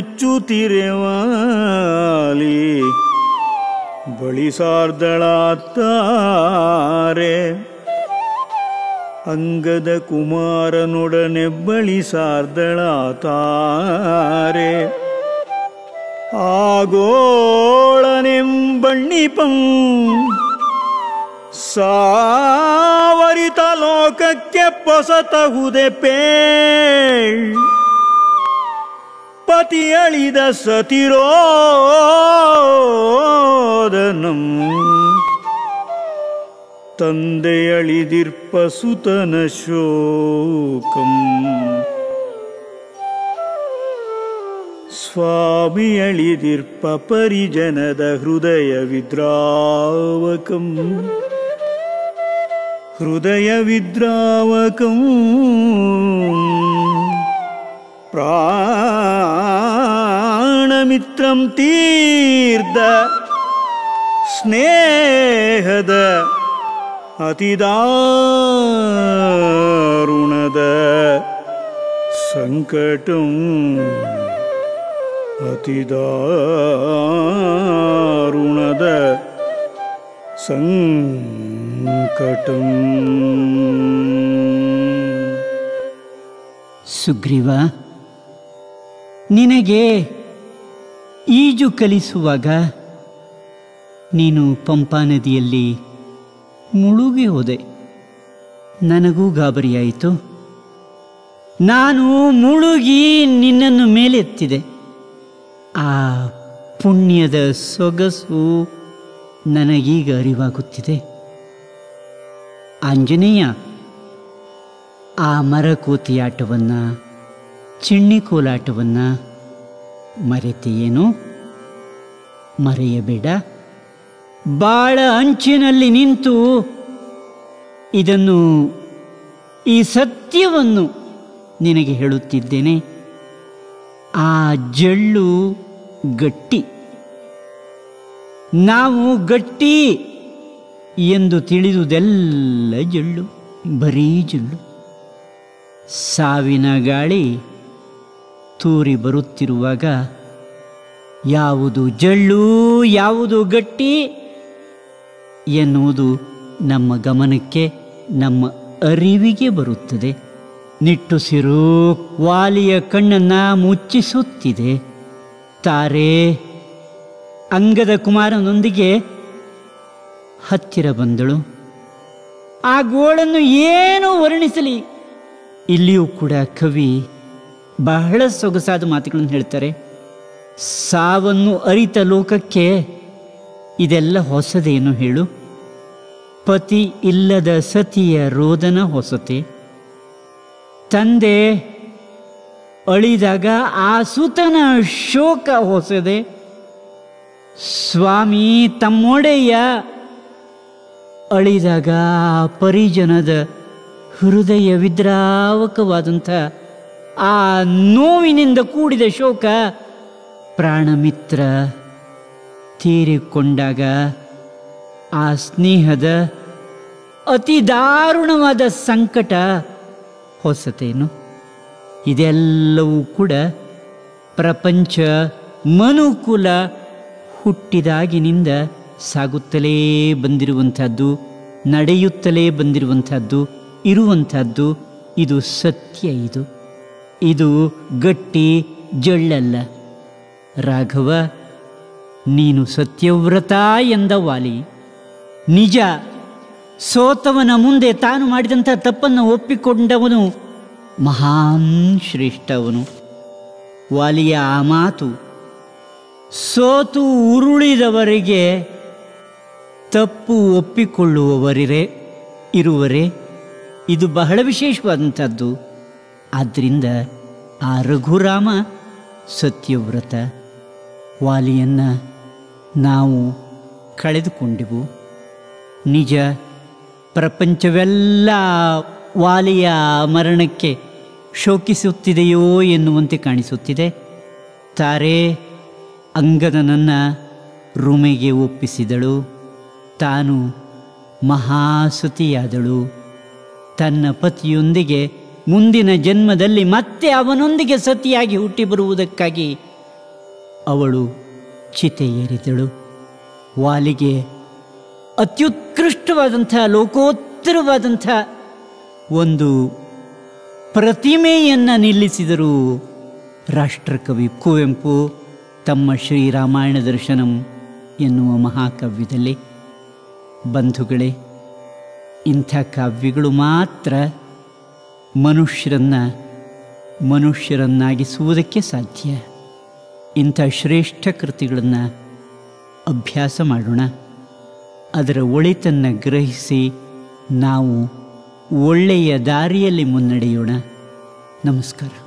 ಮುಚ್ಚುತ್ತಿರೆವಾಲಿ ಬಳಿ ಸಾರ್ದಳಾತ್ತಾರೆ ಅಂಗದ ಕುಮಾರನೊಡನೆ ಬಳಿ ಸಾರ್ದಳಾತಾರೆ ಆಗೋಳನೆಂಬಣ್ಣಿಪಂ ಸಾವರಿತ ಲೋಕಕ್ಕೆ ಪೊಸತಹುದೆ ಪೇಳ್ ಪತಿ ಅಳಿದ ಸತಿರೋದನಂ ತಂದೆಯಳಿದಿರ್ಪ ಸುತನ ಶೋಕಂ ಸ್ವಾಮಿಯಳಿದಿರ್ಪ ಪರಿಜನದ ಹೃದಯ ವಿದ್ರಾವಕಂ ಹೃದಯ ವಿದ್ರಾವಕಂ ಪ್ರಾಣಮಿತ್ರಂ ತೀರ್ಧ ಸ್ನೇಹದ ಅತಿದಾರುಣದ ಸಂಕಟಂ ಅತಿದಾರುಣದ ಸಂಕಟಂ ಸುಗ್ರೀವ ನಿನಗೆ ಈಜು ಕಲಿಸುವಾಗ ನೀನು ಪಂಪಾ ನದಿಯಲ್ಲಿ ಮುಳುಗಿ ಹೋದೆ ನನಗೂ ಗಾಬರಿಯಾಯಿತು ನಾನು ಮುಳುಗಿ ನಿನ್ನನ್ನು ಮೇಲೆತ್ತಿದೆ ಆ ಪುಣ್ಯದ ಸೊಗಸು ನನಗೀಗ ಅರಿವಾಗುತ್ತಿದೆ ಆಂಜನೇಯ ಆ ಮರಕೋತಿಯಾಟವನ್ನು ಚಿಣ್ಣಿ ಕೋಲಾಟವನ್ನು ಮರೆತೆಯೇನು ಮರೆಯಬೇಡ ಬಾಳ ಅಂಚಿನಲ್ಲಿ ನಿಂತು ಇದನ್ನು ಈ ಸತ್ಯವನ್ನು ನಿನಗೆ ಹೇಳುತ್ತಿದ್ದೇನೆ ಆ ಜಳ್ಳು ಗಟ್ಟಿ ನಾವು ಗಟ್ಟಿ ಎಂದು ತಿಳಿದುದೆಲ್ಲ ಜಳ್ಳು ಬರೀ ಜಳ್ಳು ಸಾವಿನ ಗಾಳಿ ತೂರಿ ಬರುತ್ತಿರುವಾಗ ಯಾವುದು ಜಳ್ಳು ಯಾವುದು ಗಟ್ಟಿ ಎನ್ನುವುದು ನಮ್ಮ ಗಮನಕ್ಕೆ ನಮ್ಮ ಅರಿವಿಗೆ ಬರುತ್ತದೆ ನಿಟ್ಟುಸಿರು ವಾಲಿಯ ಕಣ್ಣನ್ನ ಮುಚ್ಚಿಸುತ್ತಿದೆ ತಾರೆ ಅಂಗದ ಕುಮಾರನೊಂದಿಗೆ ಹತ್ತಿರ ಬಂದಳು ಆ ಗೋಳನ್ನು ಏನು ವರ್ಣಿಸಲಿ ಇಲ್ಲಿಯೂ ಕೂಡ ಕವಿ ಬಹಳ ಸೊಗಸಾದ ಮಾತುಗಳನ್ನು ಹೇಳ್ತಾರೆ ಸಾವನ್ನು ಅರಿತ ಲೋಕಕ್ಕೆ ಇದೆಲ್ಲ ಹೊಸದೇನು ಹೇಳು ಪತಿ ಇಲ್ಲದ ಸತಿಯ ರೋದನ ಹೊಸತೆ ತಂದೆ ಅಳಿದಾಗ ಆ ಸುತನ ಶೋಕ ಹೊಸದೆ ಸ್ವಾಮಿ ತಮ್ಮೊಡೆಯ ಅಳಿದಾಗ ಆ ಪರಿಜನದ ಹೃದಯ ವಿದ್ರಾವಕವಾದಂಥ ಆ ನೋವಿನಿಂದ ಕೂಡಿದ ಶೋಕ ಪ್ರಾಣಮಿತ್ರ ತೀರಿಕೊಂಡಾಗ ಆ ಸ್ನೇಹದ ಅತಿ ದಾರುಣವಾದ ಸಂಕಟ ಹೊಸತೇನು ಇದೆಲ್ಲವೂ ಕೂಡ ಪ್ರಪಂಚ ಮನುಕುಲ ಹುಟ್ಟಿದಾಗಿನಿಂದ ಸಾಗುತ್ತಲೇ ಬಂದಿರುವಂಥದ್ದು ನಡೆಯುತ್ತಲೇ ಬಂದಿರುವಂಥದ್ದು ಇರುವಂಥದ್ದು ಇದು ಸತ್ಯ ಇದು ಇದು ಗಟ್ಟಿ ಜಳ್ಳಲ್ಲ ರಾಘವ ನೀನು ಸತ್ಯವ್ರತ ಎಂದ ವಾಲಿ ನಿಜ ಸೋತವನ ಮುಂದೆ ತಾನು ಮಾಡಿದಂಥ ತಪ್ಪನ್ನು ಒಪ್ಪಿಕೊಂಡವನು ಮಹಾನ್ ಶ್ರೇಷ್ಠವನು ವಾಲಿಯ ಆ ಮಾತು ಸೋತು ಉರುಳಿದವರಿಗೆ ತಪ್ಪು ಒಪ್ಪಿಕೊಳ್ಳುವವರೇ ಇರುವರೇ ಇದು ಬಹಳ ವಿಶೇಷವಾದಂಥದ್ದು ಆದ್ದರಿಂದ ಆ ರಘುರಾಮ ಸತ್ಯವ್ರತ ವಾಲಿಯನ್ನು ನಾವು ಕಳೆದುಕೊಂಡೆವು ನಿಜ ಪ್ರಪಂಚವೆಲ್ಲ ವಾಲಿಯ ಮರಣಕ್ಕೆ ಶೋಕಿಸುತ್ತಿದೆಯೋ ಎನ್ನುವಂತೆ ಕಾಣಿಸುತ್ತಿದೆ ತಾರೆ ಅಂಗದನನ್ನು ರುಮೆಗೆ ಒಪ್ಪಿಸಿದಳು ತಾನು ಮಹಾಸತಿಯಾದಳು ತನ್ನ ಪತಿಯೊಂದಿಗೆ ಮುಂದಿನ ಜನ್ಮದಲ್ಲಿ ಮತ್ತೆ ಅವನೊಂದಿಗೆ ಸತಿಯಾಗಿ ಹುಟ್ಟಿ ಬರುವುದಕ್ಕಾಗಿ ಅವಳು ಚಿತೆ ಏರಿದಳು ವಾಲಿಗೆ ಅತ್ಯುತ್ಕೃಷ್ಟವಾದಂಥ ಲೋಕೋತ್ತರವಾದಂಥ ಒಂದು ಪ್ರತಿಮೆಯನ್ನು ನಿಲ್ಲಿಸಿದರು ರಾಷ್ಟ್ರಕವಿ ಕುವೆಂಪು ತಮ್ಮ ಶ್ರೀರಾಮಾಯಣ ದರ್ಶನಂ ಎನ್ನುವ ಮಹಾಕಾವ್ಯದಲ್ಲಿ ಬಂಧುಗಳೇ ಇಂಥ ಕಾವ್ಯಗಳು ಮಾತ್ರ ಮನುಷ್ಯರನ್ನ ಮನುಷ್ಯರನ್ನಾಗಿಸುವುದಕ್ಕೆ ಸಾಧ್ಯ ಇಂಥ ಶ್ರೇಷ್ಠ ಕೃತಿಗಳನ್ನು ಅಭ್ಯಾಸ ಮಾಡೋಣ ಅದರ ಒಳಿತನ್ನು ಗ್ರಹಿಸಿ ನಾವು ಒಳ್ಳೆಯ ದಾರಿಯಲ್ಲಿ ಮುನ್ನಡೆಯೋಣ ನಮಸ್ಕಾರ